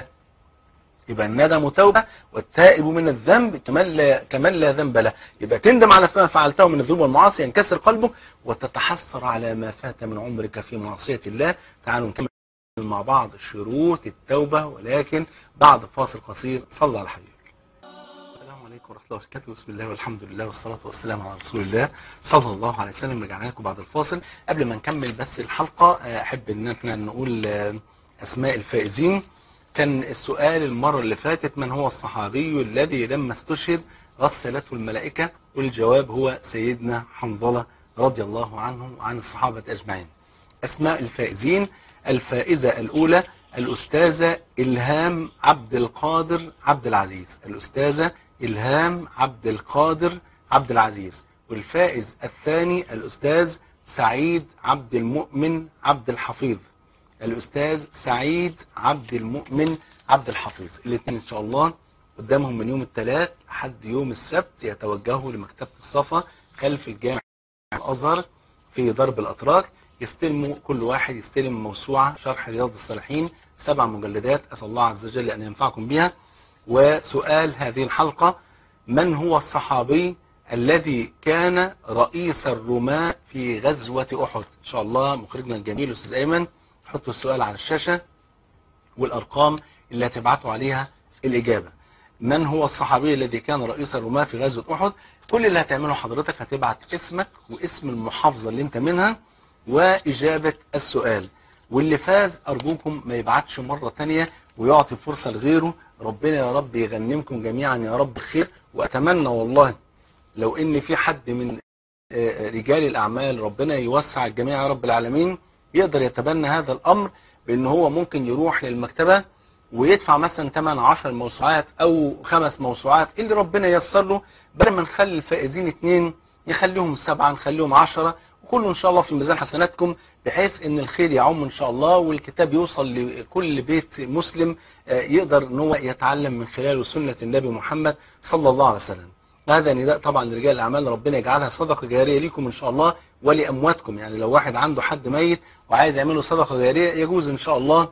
يبقى الندم توبة والتائب من الذنب كمن لا, كمن لا ذنب له يبقى تندم على ما فعلته من الذنوب والمعاصي ينكسر قلبك وتتحسر على ما فات من عمرك في معصية الله تعالوا نكمل مع بعض شروط التوبة ولكن بعد فاصل قصير صلى على حبيبك السلام عليكم ورحمة الله وبركاته بسم الله والحمد لله والصلاة والسلام على رسول الله صلى الله عليه وسلم رجعنا لكم بعد الفاصل قبل ما نكمل بس الحلقة أحب أن احنا نقول أسماء الفائزين كان السؤال المرة اللي فاتت من هو الصحابي الذي لما استشهد غسلته الملائكة والجواب هو سيدنا حنظلة رضي الله عنه وعن الصحابة أجمعين أسماء الفائزين الفائزة الأولى الأستاذة إلهام عبد القادر عبد العزيز الأستاذة إلهام عبد القادر عبد العزيز والفائز الثاني الأستاذ سعيد عبد المؤمن عبد الحفيظ الأستاذ سعيد عبد المؤمن عبد الحفيظ الاثنين إن شاء الله قدامهم من يوم الثلاث لحد يوم السبت يتوجهوا لمكتبة الصفا خلف الجامع الأزهر في درب الأتراك يستلموا كل واحد يستلم موسوعة شرح رياض الصالحين سبع مجلدات أسأل الله عز وجل أن ينفعكم بها وسؤال هذه الحلقة من هو الصحابي الذي كان رئيس الرماة في غزوة أحد إن شاء الله مخرجنا الجميل أستاذ أيمن حطوا السؤال على الشاشة والأرقام اللي هتبعتوا عليها الإجابة من هو الصحابي الذي كان رئيس الرماة في غزوة أحد كل اللي هتعمله حضرتك هتبعت اسمك واسم المحافظة اللي انت منها وإجابة السؤال واللي فاز أرجوكم ما يبعتش مرة تانية ويعطي فرصة لغيره ربنا يا رب يغنمكم جميعا يا رب خير وأتمنى والله لو ان في حد من رجال الاعمال ربنا يوسع الجميع يا رب العالمين يقدر يتبنى هذا الامر بان هو ممكن يروح للمكتبه ويدفع مثلا 8 10 موسوعات او خمس موسوعات اللي ربنا ييسر له بدل ما نخلي الفائزين اثنين يخليهم سبعه نخليهم 10 وكله ان شاء الله في ميزان حسناتكم بحيث ان الخير يعم ان شاء الله والكتاب يوصل لكل بيت مسلم يقدر ان هو يتعلم من خلاله سنه النبي محمد صلى الله عليه وسلم هذا نداء طبعا لرجال الاعمال ربنا يجعلها صدقه جاريه ليكم ان شاء الله ولامواتكم يعني لو واحد عنده حد ميت وعايز يعمل له صدقه جاريه يجوز ان شاء الله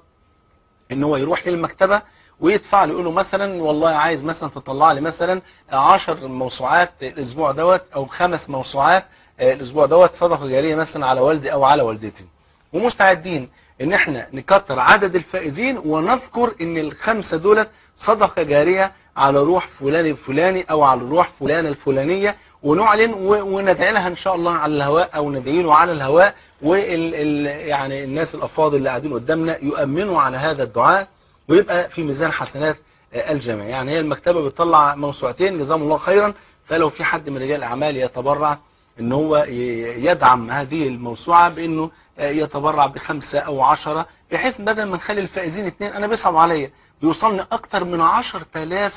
ان هو يروح للمكتبه ويدفع له يقول له مثلا والله عايز مثلا تطلع لي مثلا 10 موسوعات الاسبوع دوت او خمس موسوعات الاسبوع دوت صدقه جاريه مثلا على والدي او على والدتي ومستعدين ان احنا نكتر عدد الفائزين ونذكر ان الخمسه دولت صدقه جاريه على روح فلان الفلاني او على روح فلانه الفلانيه ونعلن وندعي لها ان شاء الله على الهواء او ندعي له على الهواء وال ال يعني الناس الافاضل اللي قاعدين قدامنا يؤمنوا على هذا الدعاء ويبقى في ميزان حسنات الجميع يعني هي المكتبه بتطلع موسوعتين جزاهم الله خيرا فلو في حد من رجال الاعمال يتبرع ان هو يدعم هذه الموسوعه بانه يتبرع بخمسه او عشرة بحيث بدل ما نخلي الفائزين اثنين انا بيصعب عليا بيوصلني اكتر من 10000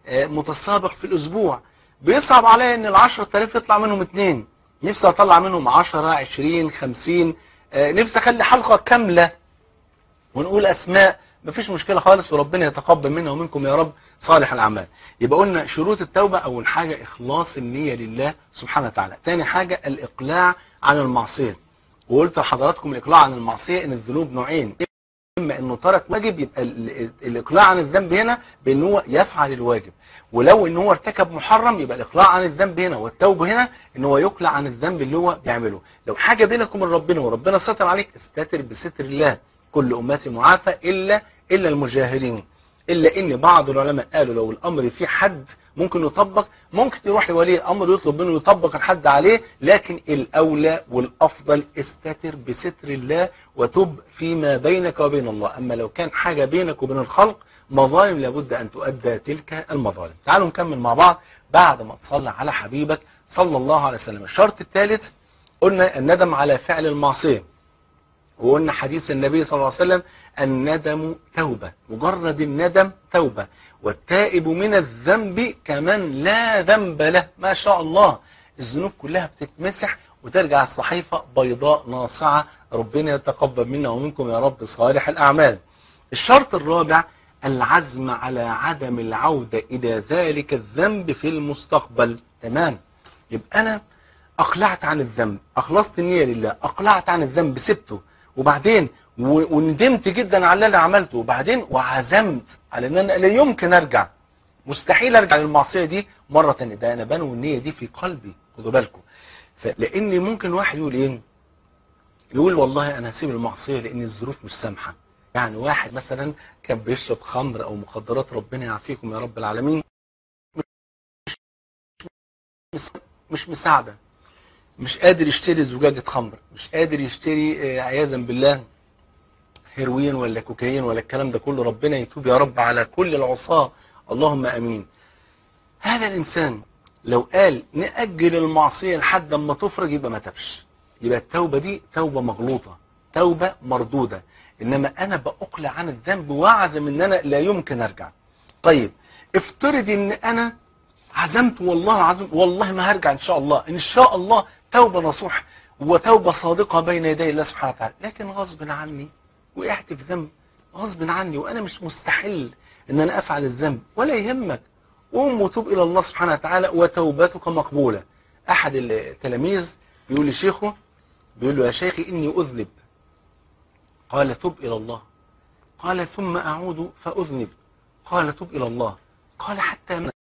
متسابق في الاسبوع بيصعب عليا ان ال 10000 يطلع منهم اثنين نفسي اطلع منهم 10 20 50 نفسي اخلي حلقه كامله ونقول اسماء مفيش مشكله خالص وربنا يتقبل منا ومنكم يا رب صالح الاعمال يبقى قلنا شروط التوبه اول حاجه اخلاص النيه لله سبحانه وتعالى ثاني حاجه الاقلاع عن المعصيه وقلت لحضراتكم الاقلاع عن المعصيه ان الذنوب نوعين اما انه ترك واجب يبقى الاقلاع عن الذنب هنا بان هو يفعل الواجب ولو ان هو ارتكب محرم يبقى الاقلاع عن الذنب هنا والتوبه هنا ان هو يقلع عن الذنب اللي هو بيعمله لو حاجه بينك وبين ربنا وربنا ستر عليك استتر بستر الله كل امتي معافى الا الا المجاهرين الا ان بعض العلماء قالوا لو الامر في حد ممكن يطبق ممكن يروح لولي الامر ويطلب منه يطبق الحد عليه لكن الاولى والافضل استتر بستر الله وتب فيما بينك وبين الله اما لو كان حاجه بينك وبين الخلق مظالم لابد ان تؤدى تلك المظالم تعالوا نكمل مع بعض بعد ما تصلى على حبيبك صلى الله عليه وسلم الشرط الثالث قلنا الندم على فعل المعصيه وقلنا حديث النبي صلى الله عليه وسلم الندم توبة مجرد الندم توبة والتائب من الذنب كمن لا ذنب له ما شاء الله الذنوب كلها بتتمسح وترجع الصحيفة بيضاء ناصعة ربنا يتقبل منا ومنكم يا رب صالح الأعمال الشرط الرابع العزم على عدم العودة إلى ذلك الذنب في المستقبل تمام يبقى أنا أقلعت عن الذنب أخلصت النية لله أقلعت عن الذنب سبته وبعدين وندمت جدا على اللي انا عملته وبعدين وعزمت على ان انا لا يمكن ارجع مستحيل ارجع للمعصيه دي مره ثانيه ده انا بنوي النيه دي في قلبي خدوا بالكم لان ممكن واحد يقول ايه يقول والله انا هسيب المعصيه لان الظروف مش سامحه يعني واحد مثلا كان بيشرب خمر او مخدرات ربنا يعافيكم يا رب العالمين مش, مش مساعده مش قادر يشتري زجاجة خمر مش قادر يشتري عياذا بالله هيروين ولا كوكايين ولا الكلام ده كله ربنا يتوب يا رب على كل العصاة اللهم امين هذا الانسان لو قال نأجل المعصية لحد ما تفرج يبقى ما تبش يبقى التوبة دي توبة مغلوطة توبة مردودة انما انا بأقلع عن الذنب واعزم ان انا لا يمكن ارجع طيب افترض ان انا عزمت والله العظيم والله ما هرجع ان شاء الله ان شاء الله توبه نصوح وتوبه صادقه بين يدي الله سبحانه وتعالى لكن غصب عني وقعت في ذنب غصب عني وانا مش مستحل ان انا افعل الذنب ولا يهمك قوم وتوب الى الله سبحانه وتعالى وتوبتك مقبوله احد التلاميذ بيقول لشيخه بيقول له يا شيخي اني اذنب قال تب الى الله قال ثم اعود فاذنب قال تب الى الله قال حتى من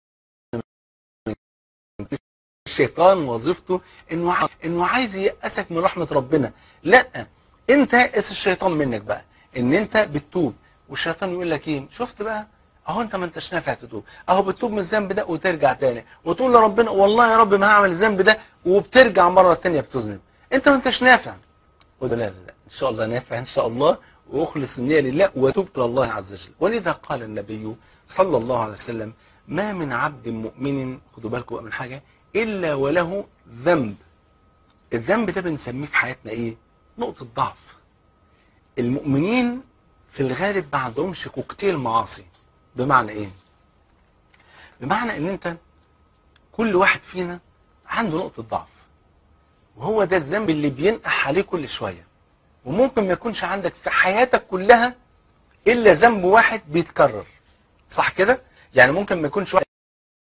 الشيطان وظيفته انه ع- انه عايز ييأسك من رحمه ربنا لا انت يأس الشيطان منك بقى ان انت بتتوب والشيطان يقول لك ايه شفت بقى اهو انت ما انتش نافع تتوب اهو بتتوب من الذنب ده وترجع تاني وتقول لربنا والله يا رب ما هعمل الذنب ده وبترجع مره تانية بتذنب انت ما انتش نافع قل لا لا لا ان شاء الله نافع ان شاء الله واخلص النيه لله وتوب الى الله عز وجل ولذا قال النبي صلى الله عليه وسلم ما من عبد مؤمن خدوا بالكم بقى من حاجه الا وله ذنب الذنب ده بنسميه في حياتنا ايه نقطه ضعف المؤمنين في الغالب ما عندهمش كوكتيل معاصي بمعنى ايه بمعنى ان انت كل واحد فينا عنده نقطه ضعف وهو ده الذنب اللي بينقح عليه كل شويه وممكن ما يكونش عندك في حياتك كلها الا ذنب واحد بيتكرر صح كده يعني ممكن ما يكونش واحد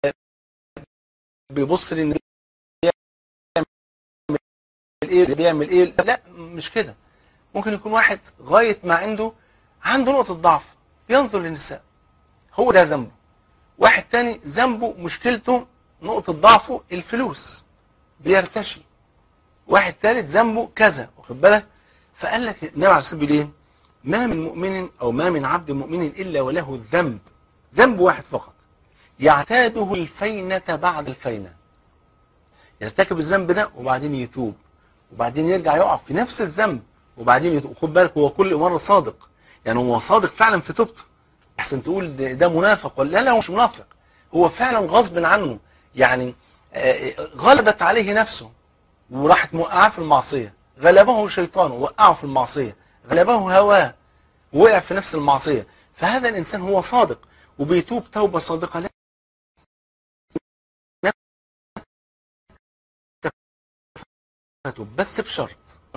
بيبص للنبي بيعمل ايه بيعمل ايه لا مش كده ممكن يكون واحد غايه ما عنده عنده نقطه ضعف ينظر للنساء هو ده ذنبه واحد تاني ذنبه مشكلته نقطه ضعفه الفلوس بيرتشي واحد تالت ذنبه كذا واخد بالك فقال لك النبي عليه الصلاه والسلام ايه ما من مؤمن او ما من عبد مؤمن الا وله ذنب ذنب واحد فقط يعتاده الفينة بعد الفينة يرتكب الذنب ده وبعدين يتوب وبعدين يرجع يقع في نفس الذنب وبعدين يتوب خد بالك هو كل مرة صادق يعني هو صادق فعلا في توبته احسن تقول ده, ده منافق ولا لا لا هو مش منافق هو فعلا غصب عنه يعني آه، غلبت عليه نفسه وراحت موقعاه في المعصية غلبه شيطانه وقعه في المعصية غلبه هواه وقع في نفس المعصية فهذا الإنسان هو صادق وبيتوب توبة صادقة لا تتوب بس بشرط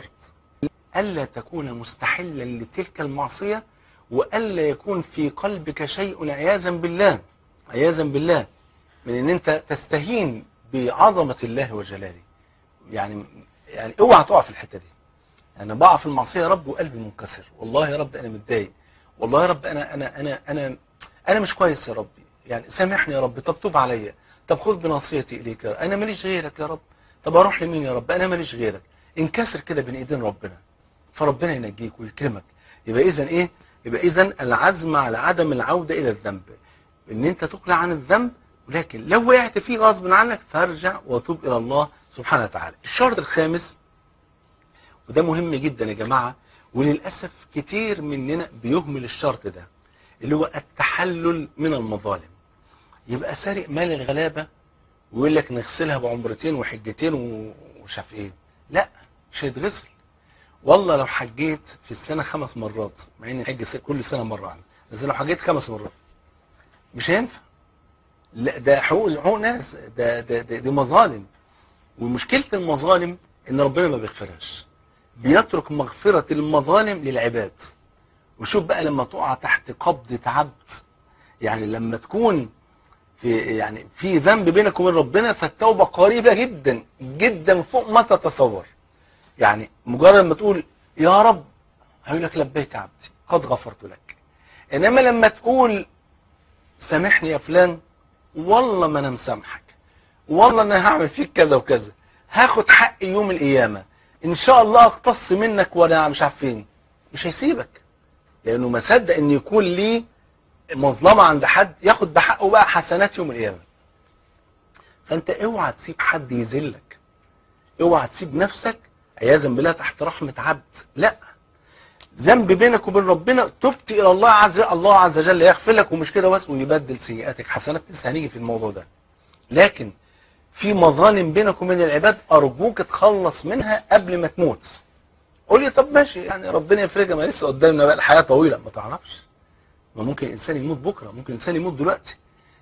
ألا تكون مستحلا لتلك المعصية وألا يكون في قلبك شيء عياذا بالله عياذا بالله من ان انت تستهين بعظمة الله وجلاله يعني يعني اوعى تقع في الحتة دي انا بقع في المعصية يا رب وقلبي منكسر والله يا رب انا متضايق والله يا رب انا انا انا انا انا مش كويس يا ربي يعني سامحني يا رب طب توب عليا طب خذ بنصيتي اليك يا رب. انا ماليش غيرك يا رب طب اروح لمين يا رب انا ماليش غيرك انكسر كده بين ايدين ربنا فربنا ينجيك ويكرمك يبقى اذا ايه يبقى اذا العزم على عدم العودة الى الذنب ان انت تقلع عن الذنب ولكن لو وقعت فيه غصب عنك فارجع وتوب الى الله سبحانه وتعالى الشرط الخامس وده مهم جدا يا جماعة وللأسف كتير مننا بيهمل الشرط ده اللي هو التحلل من المظالم يبقى سارق مال الغلابة ويقول لك نغسلها بعمرتين وحجتين ومش عارف ايه لا مش هيتغسل والله لو حجيت في السنة خمس مرات مع ان الحج س- كل سنة مرة يعني بس لو حجيت خمس مرات مش هينفع لا ده حقوق حقوق ناس ده ده, ده دي مظالم ومشكلة المظالم ان ربنا ما بيغفرهاش بيترك مغفرة المظالم للعباد وشوف بقى لما تقع تحت قبضة عبد يعني لما تكون في يعني في ذنب بينك وبين ربنا فالتوبة قريبة جدا جدا فوق ما تتصور يعني مجرد ما تقول يا رب هيقول لك لبيك عبدي قد غفرت لك انما لما تقول سامحني يا فلان والله ما انا مسامحك والله انا هعمل فيك كذا وكذا هاخد حقي يوم القيامه ان شاء الله اقتص منك وانا مش عارف فين مش هيسيبك لانه ما صدق ان يكون ليه مظلمه عند حد ياخد بحقه بقى حسنات يوم القيامه فانت اوعى تسيب حد يذلك اوعى تسيب نفسك عياذا بالله تحت رحمه عبد لا ذنب بينك وبين ربنا تبت الى الله عز وجل الله عز وجل يغفر لك ومش كده بس ويبدل سيئاتك حسنات لسه هنيجي في الموضوع ده لكن في مظالم بينك وبين العباد ارجوك تخلص منها قبل ما تموت قول لي طب ماشي يعني ربنا يفرجها ما لسه قدامنا بقى الحياه طويله ما تعرفش ما ممكن الانسان يموت بكره ممكن الانسان يموت دلوقتي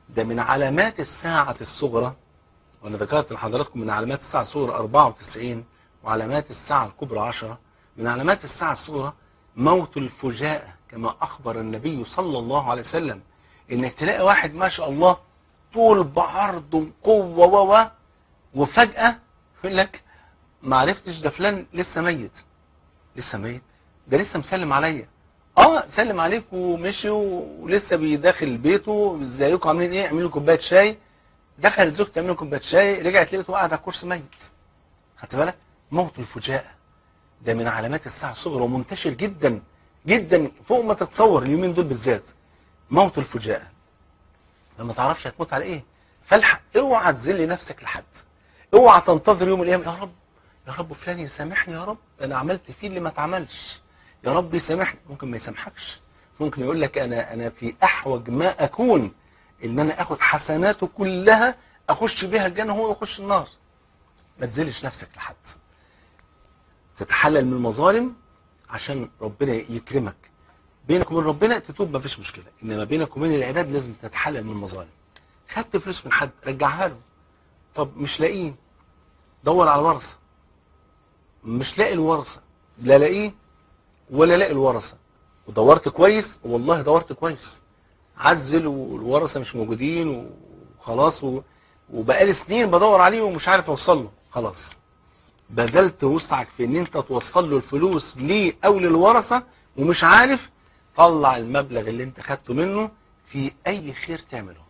ده من علامات الساعة الصغرى وانا ذكرت لحضراتكم من علامات الساعة الصغرى 94 وعلامات الساعة الكبرى 10 من علامات الساعة الصغرى موت الفجاءة كما أخبر النبي صلى الله عليه وسلم إنك تلاقي واحد ما شاء الله طول بعرض وقوة و و وفجأة يقول لك ما عرفتش ده فلان لسه ميت لسه ميت ده لسه مسلم عليا اه سلم عليك ومشي ولسه بيداخل بيته ازيكم عاملين ايه اعملوا كوبايه شاي دخلت زوجته تعمل كوبايه شاي رجعت لقيته قاعد على الكرسي ميت خدت بالك موت الفجاءة ده من علامات الساعة الصغرى ومنتشر جدا جدا فوق ما تتصور اليومين دول بالذات موت الفجاءة لما تعرفش هتموت على ايه فالحق اوعى تذل نفسك لحد اوعى تنتظر يوم القيامة يا رب يا رب فلان يسامحني يا رب انا عملت فيه اللي ما اتعملش يا رب يسامحني ممكن ما يسامحكش ممكن يقول لك انا انا في احوج ما اكون ان انا اخد حسناته كلها اخش بيها الجنه وهو يخش النار ما تذلش نفسك لحد تتحلل من المظالم عشان ربنا يكرمك بينك وبين ربنا تتوب مفيش مشكله انما بينك وبين العباد لازم تتحلل من المظالم خدت فلوس من حد رجعها له طب مش لاقيه دور على الورثه مش لاقي الورثه لا لاقيه ولا لاقي الورثه ودورت كويس والله دورت كويس عزل والورثه مش موجودين وخلاص و... وبقالي سنين بدور عليه ومش عارف اوصل له خلاص بذلت وسعك في ان انت توصل له الفلوس ليه او للورثه ومش عارف طلع المبلغ اللي انت خدته منه في اي خير تعمله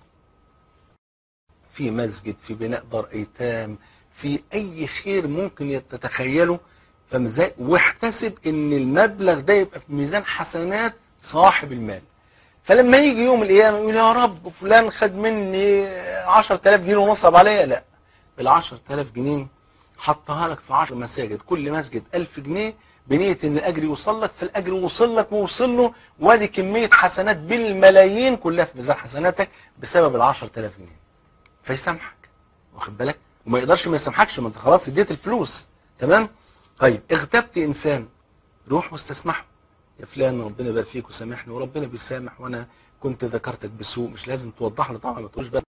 في مسجد في بناء دار ايتام في اي خير ممكن تتخيله فمزاي واحتسب ان المبلغ ده يبقى في ميزان حسنات صاحب المال فلما يجي يوم القيامه يقول يا رب فلان خد مني 10000 جنيه ونصب عليا لا بال 10000 جنيه حطها لك في 10 مساجد كل مسجد 1000 جنيه بنيه ان الاجر يوصل لك فالاجر وصل لك ووصل له وادي كميه حسنات بالملايين كلها في ميزان حسناتك بسبب ال 10000 جنيه فيسامحك واخد بالك وما يقدرش ما يسامحكش ما انت خلاص اديت الفلوس تمام طيب اغتبت انسان روح واستسمحه يا فلان ربنا يبارك فيك وسامحني وربنا بيسامح وانا كنت ذكرتك بسوء مش لازم توضح له طبعا ما تقولش بقى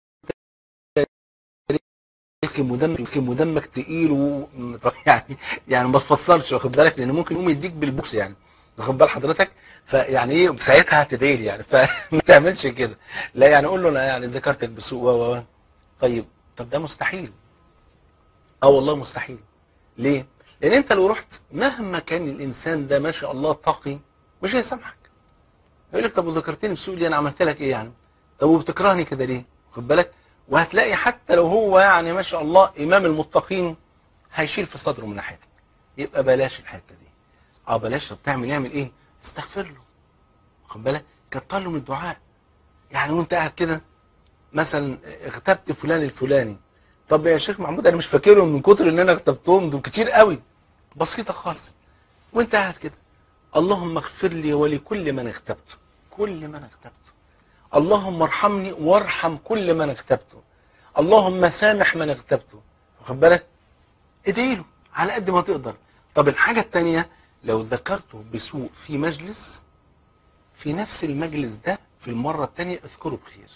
ودمك ودمك تقيل و... يعني يعني ما تفسرش واخد بالك لان ممكن يقوم يديك بالبوكس يعني واخد بال حضرتك فيعني ايه ساعتها هتدعي لي يعني فما تعملش كده لا يعني قول له انا يعني ذكرتك بسوء و و طيب طب ده مستحيل اه والله مستحيل ليه؟ لان انت لو رحت مهما كان الانسان ده ما شاء الله تقي مش هيسامحك يقول لك طب وذكرتني بسوء ليه انا عملت لك ايه يعني؟ طب وبتكرهني كده ليه؟ واخد بالك؟ وهتلاقي حتى لو هو يعني ما شاء الله امام المتقين هيشيل في صدره من ناحيتك يبقى بلاش الحته دي اه بلاش طب تعمل يعمل ايه استغفر له واخد بالك كتر له من الدعاء يعني وانت قاعد كده مثلا اغتبت فلان الفلاني طب يا شيخ محمود انا مش فاكرهم من كتر ان انا اغتبتهم دول كتير قوي بسيطه خالص وانت قاعد كده اللهم اغفر لي ولكل من اغتبته كل من اغتبته اللهم ارحمني وارحم كل من اغتبته اللهم سامح من اغتبته واخد بالك ادعي له على قد ما تقدر طب الحاجة التانية لو ذكرته بسوء في مجلس في نفس المجلس ده في المرة التانية اذكره بخير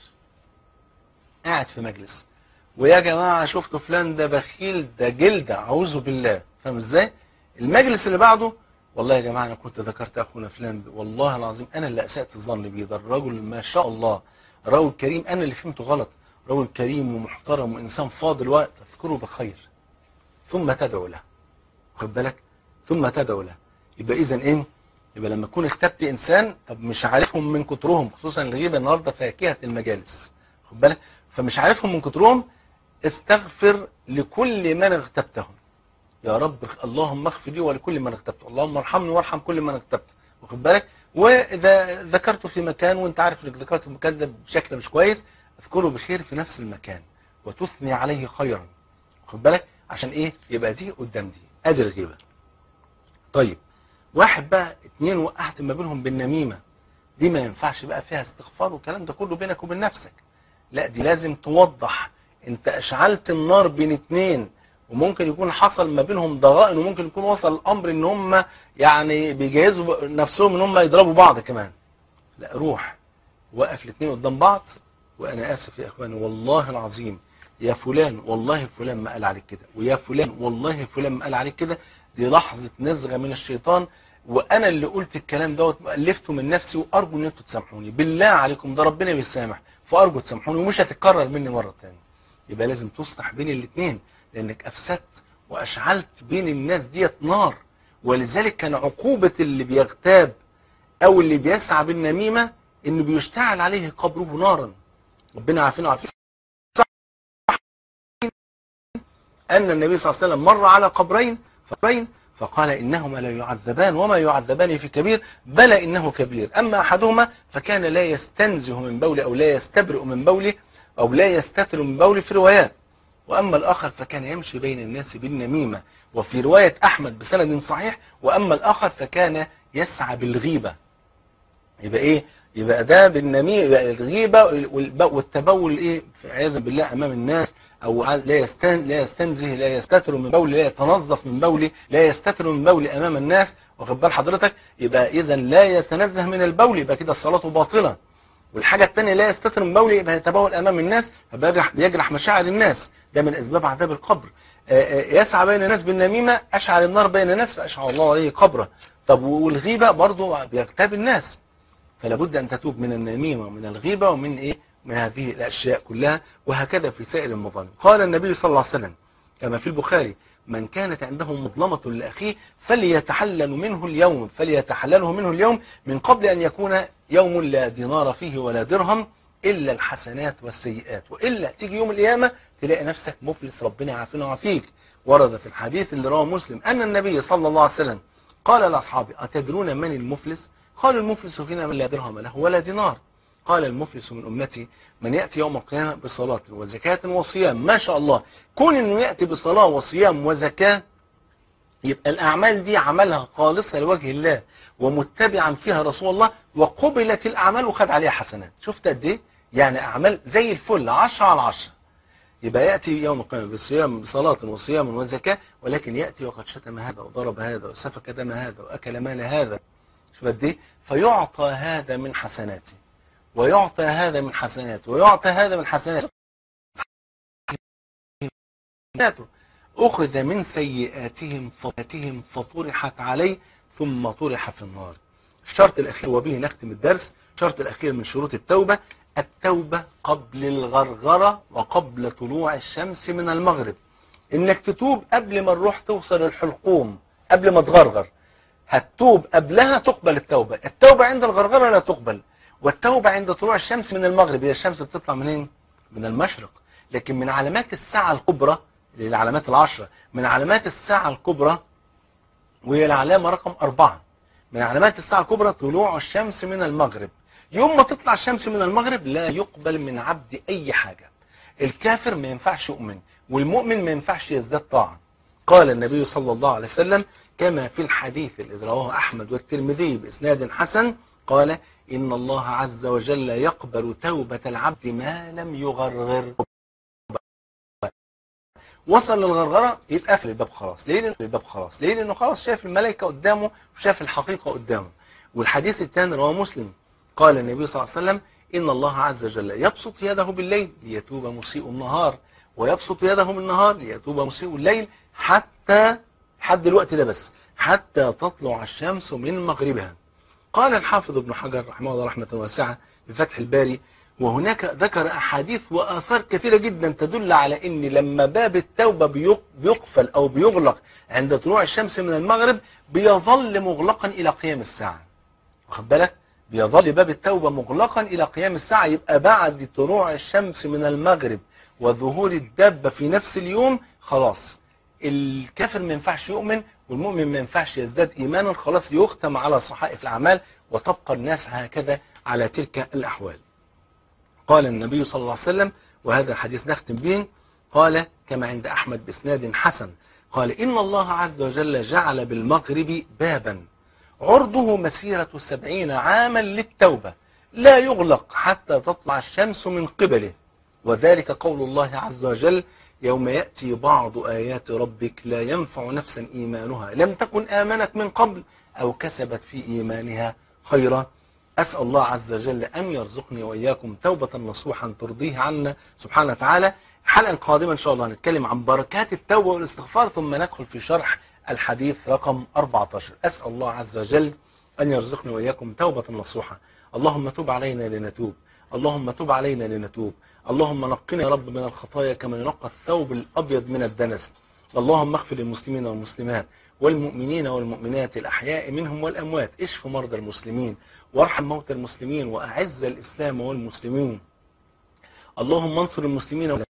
قاعد في مجلس ويا جماعة شفت فلان ده بخيل ده جلدة أعوذ بالله فاهم ازاي المجلس اللي بعده والله يا جماعة أنا كنت ذكرت أخونا فلان والله العظيم أنا اللي أسأت الظن بيه ده الرجل ما شاء الله رجل كريم أنا اللي فهمته غلط رجل كريم ومحترم وإنسان فاضل وقت اذكره بخير ثم تدعو له واخد بالك ثم تدعو له يبقى إذا إيه يبقى لما تكون اختبت إنسان طب مش عارفهم من كترهم خصوصا الغيبة النهاردة فاكهة المجالس واخد بالك فمش عارفهم من كترهم استغفر لكل من اغتبتهم يا رب اللهم اغفر لي ولكل من اغتبته اللهم ارحمني وارحم كل من اغتبته واخد بالك واذا ذكرته في مكان وانت عارف انك ذكرت المكان ده بشكل مش كويس اذكره بخير في نفس المكان وتثني عليه خيرا واخد بالك عشان ايه يبقى دي قدام دي ادي الغيبه طيب واحد بقى اتنين وقعت ما بينهم بالنميمه دي ما ينفعش بقى فيها استغفار والكلام ده كله بينك وبين نفسك لا دي لازم توضح انت اشعلت النار بين اتنين وممكن يكون حصل ما بينهم ضغائن وممكن يكون وصل الامر ان هم يعني بيجهزوا نفسهم ان هم يضربوا بعض كمان لا روح وقف الاثنين قدام بعض وانا اسف يا اخواني والله العظيم يا فلان والله فلان ما قال عليك كده ويا فلان والله فلان ما قال عليك كده دي لحظة نزغة من الشيطان وانا اللي قلت الكلام دوت الفته من نفسي وارجو ان انتوا تسامحوني بالله عليكم ده ربنا بيسامح فارجو تسامحوني ومش هتتكرر مني مرة تانية يبقى لازم تصلح بين الاثنين لانك افسدت واشعلت بين الناس ديت نار ولذلك كان عقوبة اللي بيغتاب او اللي بيسعى بالنميمة انه بيشتعل عليه قبره نارا ربنا عارفين عارفين ان النبي صلى الله عليه وسلم مر على قبرين قبرين فقال انهما لا يعذبان وما يعذبان في كبير بلى انه كبير اما احدهما فكان لا يستنزه من بوله او لا يستبرئ من بوله او لا يستتر من بوله في روايات واما الاخر فكان يمشي بين الناس بالنميمه وفي روايه احمد بسند صحيح واما الاخر فكان يسعى بالغيبه يبقى ايه يبقى ده بالنميمه يبقى الغيبه والتبول ايه عياذا بالله امام الناس او لا يستن لا يستنزه لا يستتر من بوله لا يتنظف من بوله لا يستتر من بوله امام الناس واخد بال حضرتك يبقى اذا لا يتنزه من البول يبقى كده الصلاه باطله والحاجه الثانيه لا يستتر من بوله يبقى يتبول امام الناس فبيجرح بيجرح مشاعر الناس ده من اسباب عذاب القبر يسعى بين الناس بالنميمه اشعل النار بين الناس فاشعل الله عليه قبره طب والغيبه برضه بيغتاب الناس فلا بد ان تتوب من النميمه ومن الغيبه ومن ايه من هذه الاشياء كلها وهكذا في سائر المظالم قال النبي صلى الله عليه وسلم كما في البخاري من كانت عنده مظلمة لأخيه فليتحلل منه اليوم فليتحلله منه اليوم من قبل أن يكون يوم لا دينار فيه ولا درهم إلا الحسنات والسيئات وإلا تيجي يوم القيامة تلاقي نفسك مفلس ربنا يعافينا ويعافيك ورد في الحديث اللي رواه مسلم أن النبي صلى الله عليه وسلم قال لأصحابه أتدرون من المفلس قالوا المفلس فينا من لا درهم له ولا دينار قال المفلس من أمتي من يأتي يوم القيامة بصلاة وزكاة وصيام ما شاء الله كون أنه يأتي بصلاة وصيام وزكاة يبقى الأعمال دي عملها خالصة لوجه الله ومتبعا فيها رسول الله وقبلت الأعمال وخد عليها حسنات شفت قد إيه؟ يعني أعمال زي الفل 10 على 10 يبقى يأتي يوم القيامة بصيام بصلاة وصيام وزكاة ولكن يأتي وقد شتم هذا وضرب هذا وسفك دم هذا وأكل مال هذا شوف قد إيه؟ فيعطى هذا من حسناته ويعطى هذا من حسناته ويعطى هذا من حسناته أخذ من سيئاتهم فطرحت فطرحت عليه ثم طرح في النار الشرط الأخير وبه نختم الدرس الشرط الأخير من شروط التوبة التوبة قبل الغرغرة وقبل طلوع الشمس من المغرب إنك تتوب قبل ما الروح توصل الحلقوم قبل ما تغرغر هتتوب قبلها تقبل التوبة التوبة عند الغرغرة لا تقبل والتوبة عند طلوع الشمس من المغرب هي الشمس بتطلع منين؟ من المشرق لكن من علامات الساعة الكبرى العلامات العشرة من علامات الساعة الكبرى وهي العلامة رقم أربعة من علامات الساعة الكبرى طلوع الشمس من المغرب يوم ما تطلع الشمس من المغرب لا يقبل من عبد أي حاجة الكافر ما ينفعش يؤمن والمؤمن ما ينفعش يزداد طاعة قال النبي صلى الله عليه وسلم كما في الحديث الذي رواه أحمد والترمذي بإسناد حسن قال إن الله عز وجل يقبل توبة العبد ما لم يغرغر وصل للغرغرة يتقفل الباب خلاص ليه لأنه الباب خلاص ليه لأنه خلاص شاف الملائكة قدامه وشاف الحقيقة قدامه والحديث الثاني رواه مسلم قال النبي صلى الله عليه وسلم إن الله عز وجل يبسط يده بالليل ليتوب مسيء النهار ويبسط يده بالنهار ليتوب مسيء الليل حتى حد الوقت ده بس حتى تطلع الشمس من مغربها قال الحافظ ابن حجر رحمه الله رحمة واسعة في فتح الباري وهناك ذكر أحاديث وآثار كثيرة جدا تدل على أن لما باب التوبة بيقفل أو بيغلق عند طلوع الشمس من المغرب بيظل مغلقا إلى قيام الساعة واخد بالك بيظل باب التوبة مغلقا إلى قيام الساعة يبقى بعد طلوع الشمس من المغرب وظهور الدابة في نفس اليوم خلاص الكافر ما ينفعش يؤمن والمؤمن ما ينفعش يزداد إيمانا خلاص يختم على صحائف الأعمال وتبقى الناس هكذا على تلك الأحوال قال النبي صلى الله عليه وسلم وهذا الحديث نختم به قال كما عند أحمد بإسناد حسن قال إن الله عز وجل جعل بالمغرب بابا عرضه مسيرة سبعين عاما للتوبة لا يغلق حتى تطلع الشمس من قبله وذلك قول الله عز وجل يوم يأتي بعض آيات ربك لا ينفع نفسا إيمانها لم تكن آمنت من قبل أو كسبت في إيمانها خيرا أسأل الله عز وجل أن يرزقني وإياكم توبة نصوحا ترضيه عنا سبحانه وتعالى الحلقة القادمة إن شاء الله هنتكلم عن بركات التوبة والاستغفار ثم ندخل في شرح الحديث رقم 14 أسأل الله عز وجل أن يرزقني وإياكم توبة نصوحة اللهم تب علينا لنتوب اللهم تب علينا لنتوب اللهم نقنا يا رب من الخطايا كما ينقى الثوب الأبيض من الدنس اللهم اغفر للمسلمين والمسلمات والمؤمنين والمؤمنات الأحياء منهم والأموات اشف مرضى المسلمين وارحم موتى المسلمين وأعز الإسلام والمسلمين اللهم انصر المسلمين والمسلمين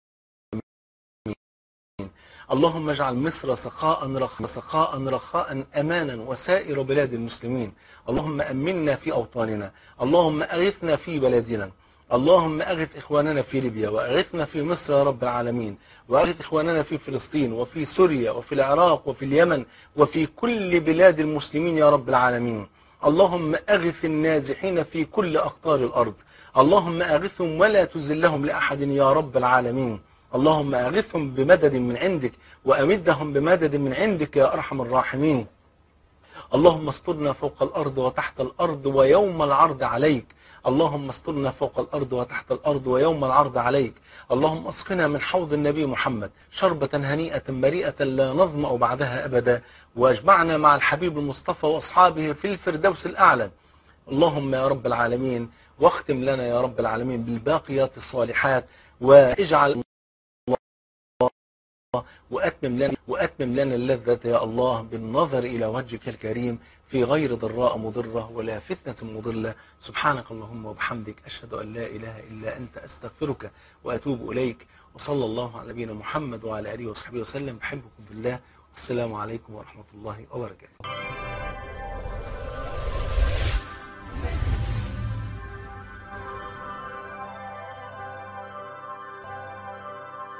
اللهم اجعل مصر سخاء رخاء سخاء رخاء امانا وسائر بلاد المسلمين اللهم امنا في اوطاننا اللهم اغثنا في بلادنا اللهم اغث اخواننا في ليبيا واغثنا في مصر يا رب العالمين واغث اخواننا في فلسطين وفي سوريا وفي العراق وفي اليمن وفي كل بلاد المسلمين يا رب العالمين اللهم أغث النازحين في كل أقطار الأرض اللهم أغثهم ولا تزلهم لأحد يا رب العالمين اللهم أغثهم بمدد من عندك وأمدهم بمدد من عندك يا أرحم الراحمين اللهم استرنا فوق الأرض وتحت الأرض ويوم العرض عليك اللهم استرنا فوق الأرض وتحت الأرض ويوم العرض عليك اللهم اسقنا من حوض النبي محمد شربة هنيئة مريئة لا نظمأ بعدها أبدا واجمعنا مع الحبيب المصطفى وأصحابه في الفردوس الأعلى اللهم يا رب العالمين واختم لنا يا رب العالمين بالباقيات الصالحات واجعل وأتمم لنا وأتمم لنا اللذة يا الله بالنظر إلى وجهك الكريم في غير ضراء مضرة ولا فتنة مضلة سبحانك اللهم وبحمدك أشهد أن لا إله إلا أنت أستغفرك وأتوب إليك وصلى الله على نبينا محمد وعلى آله وصحبه وسلم بحبكم بالله والسلام عليكم ورحمة الله وبركاته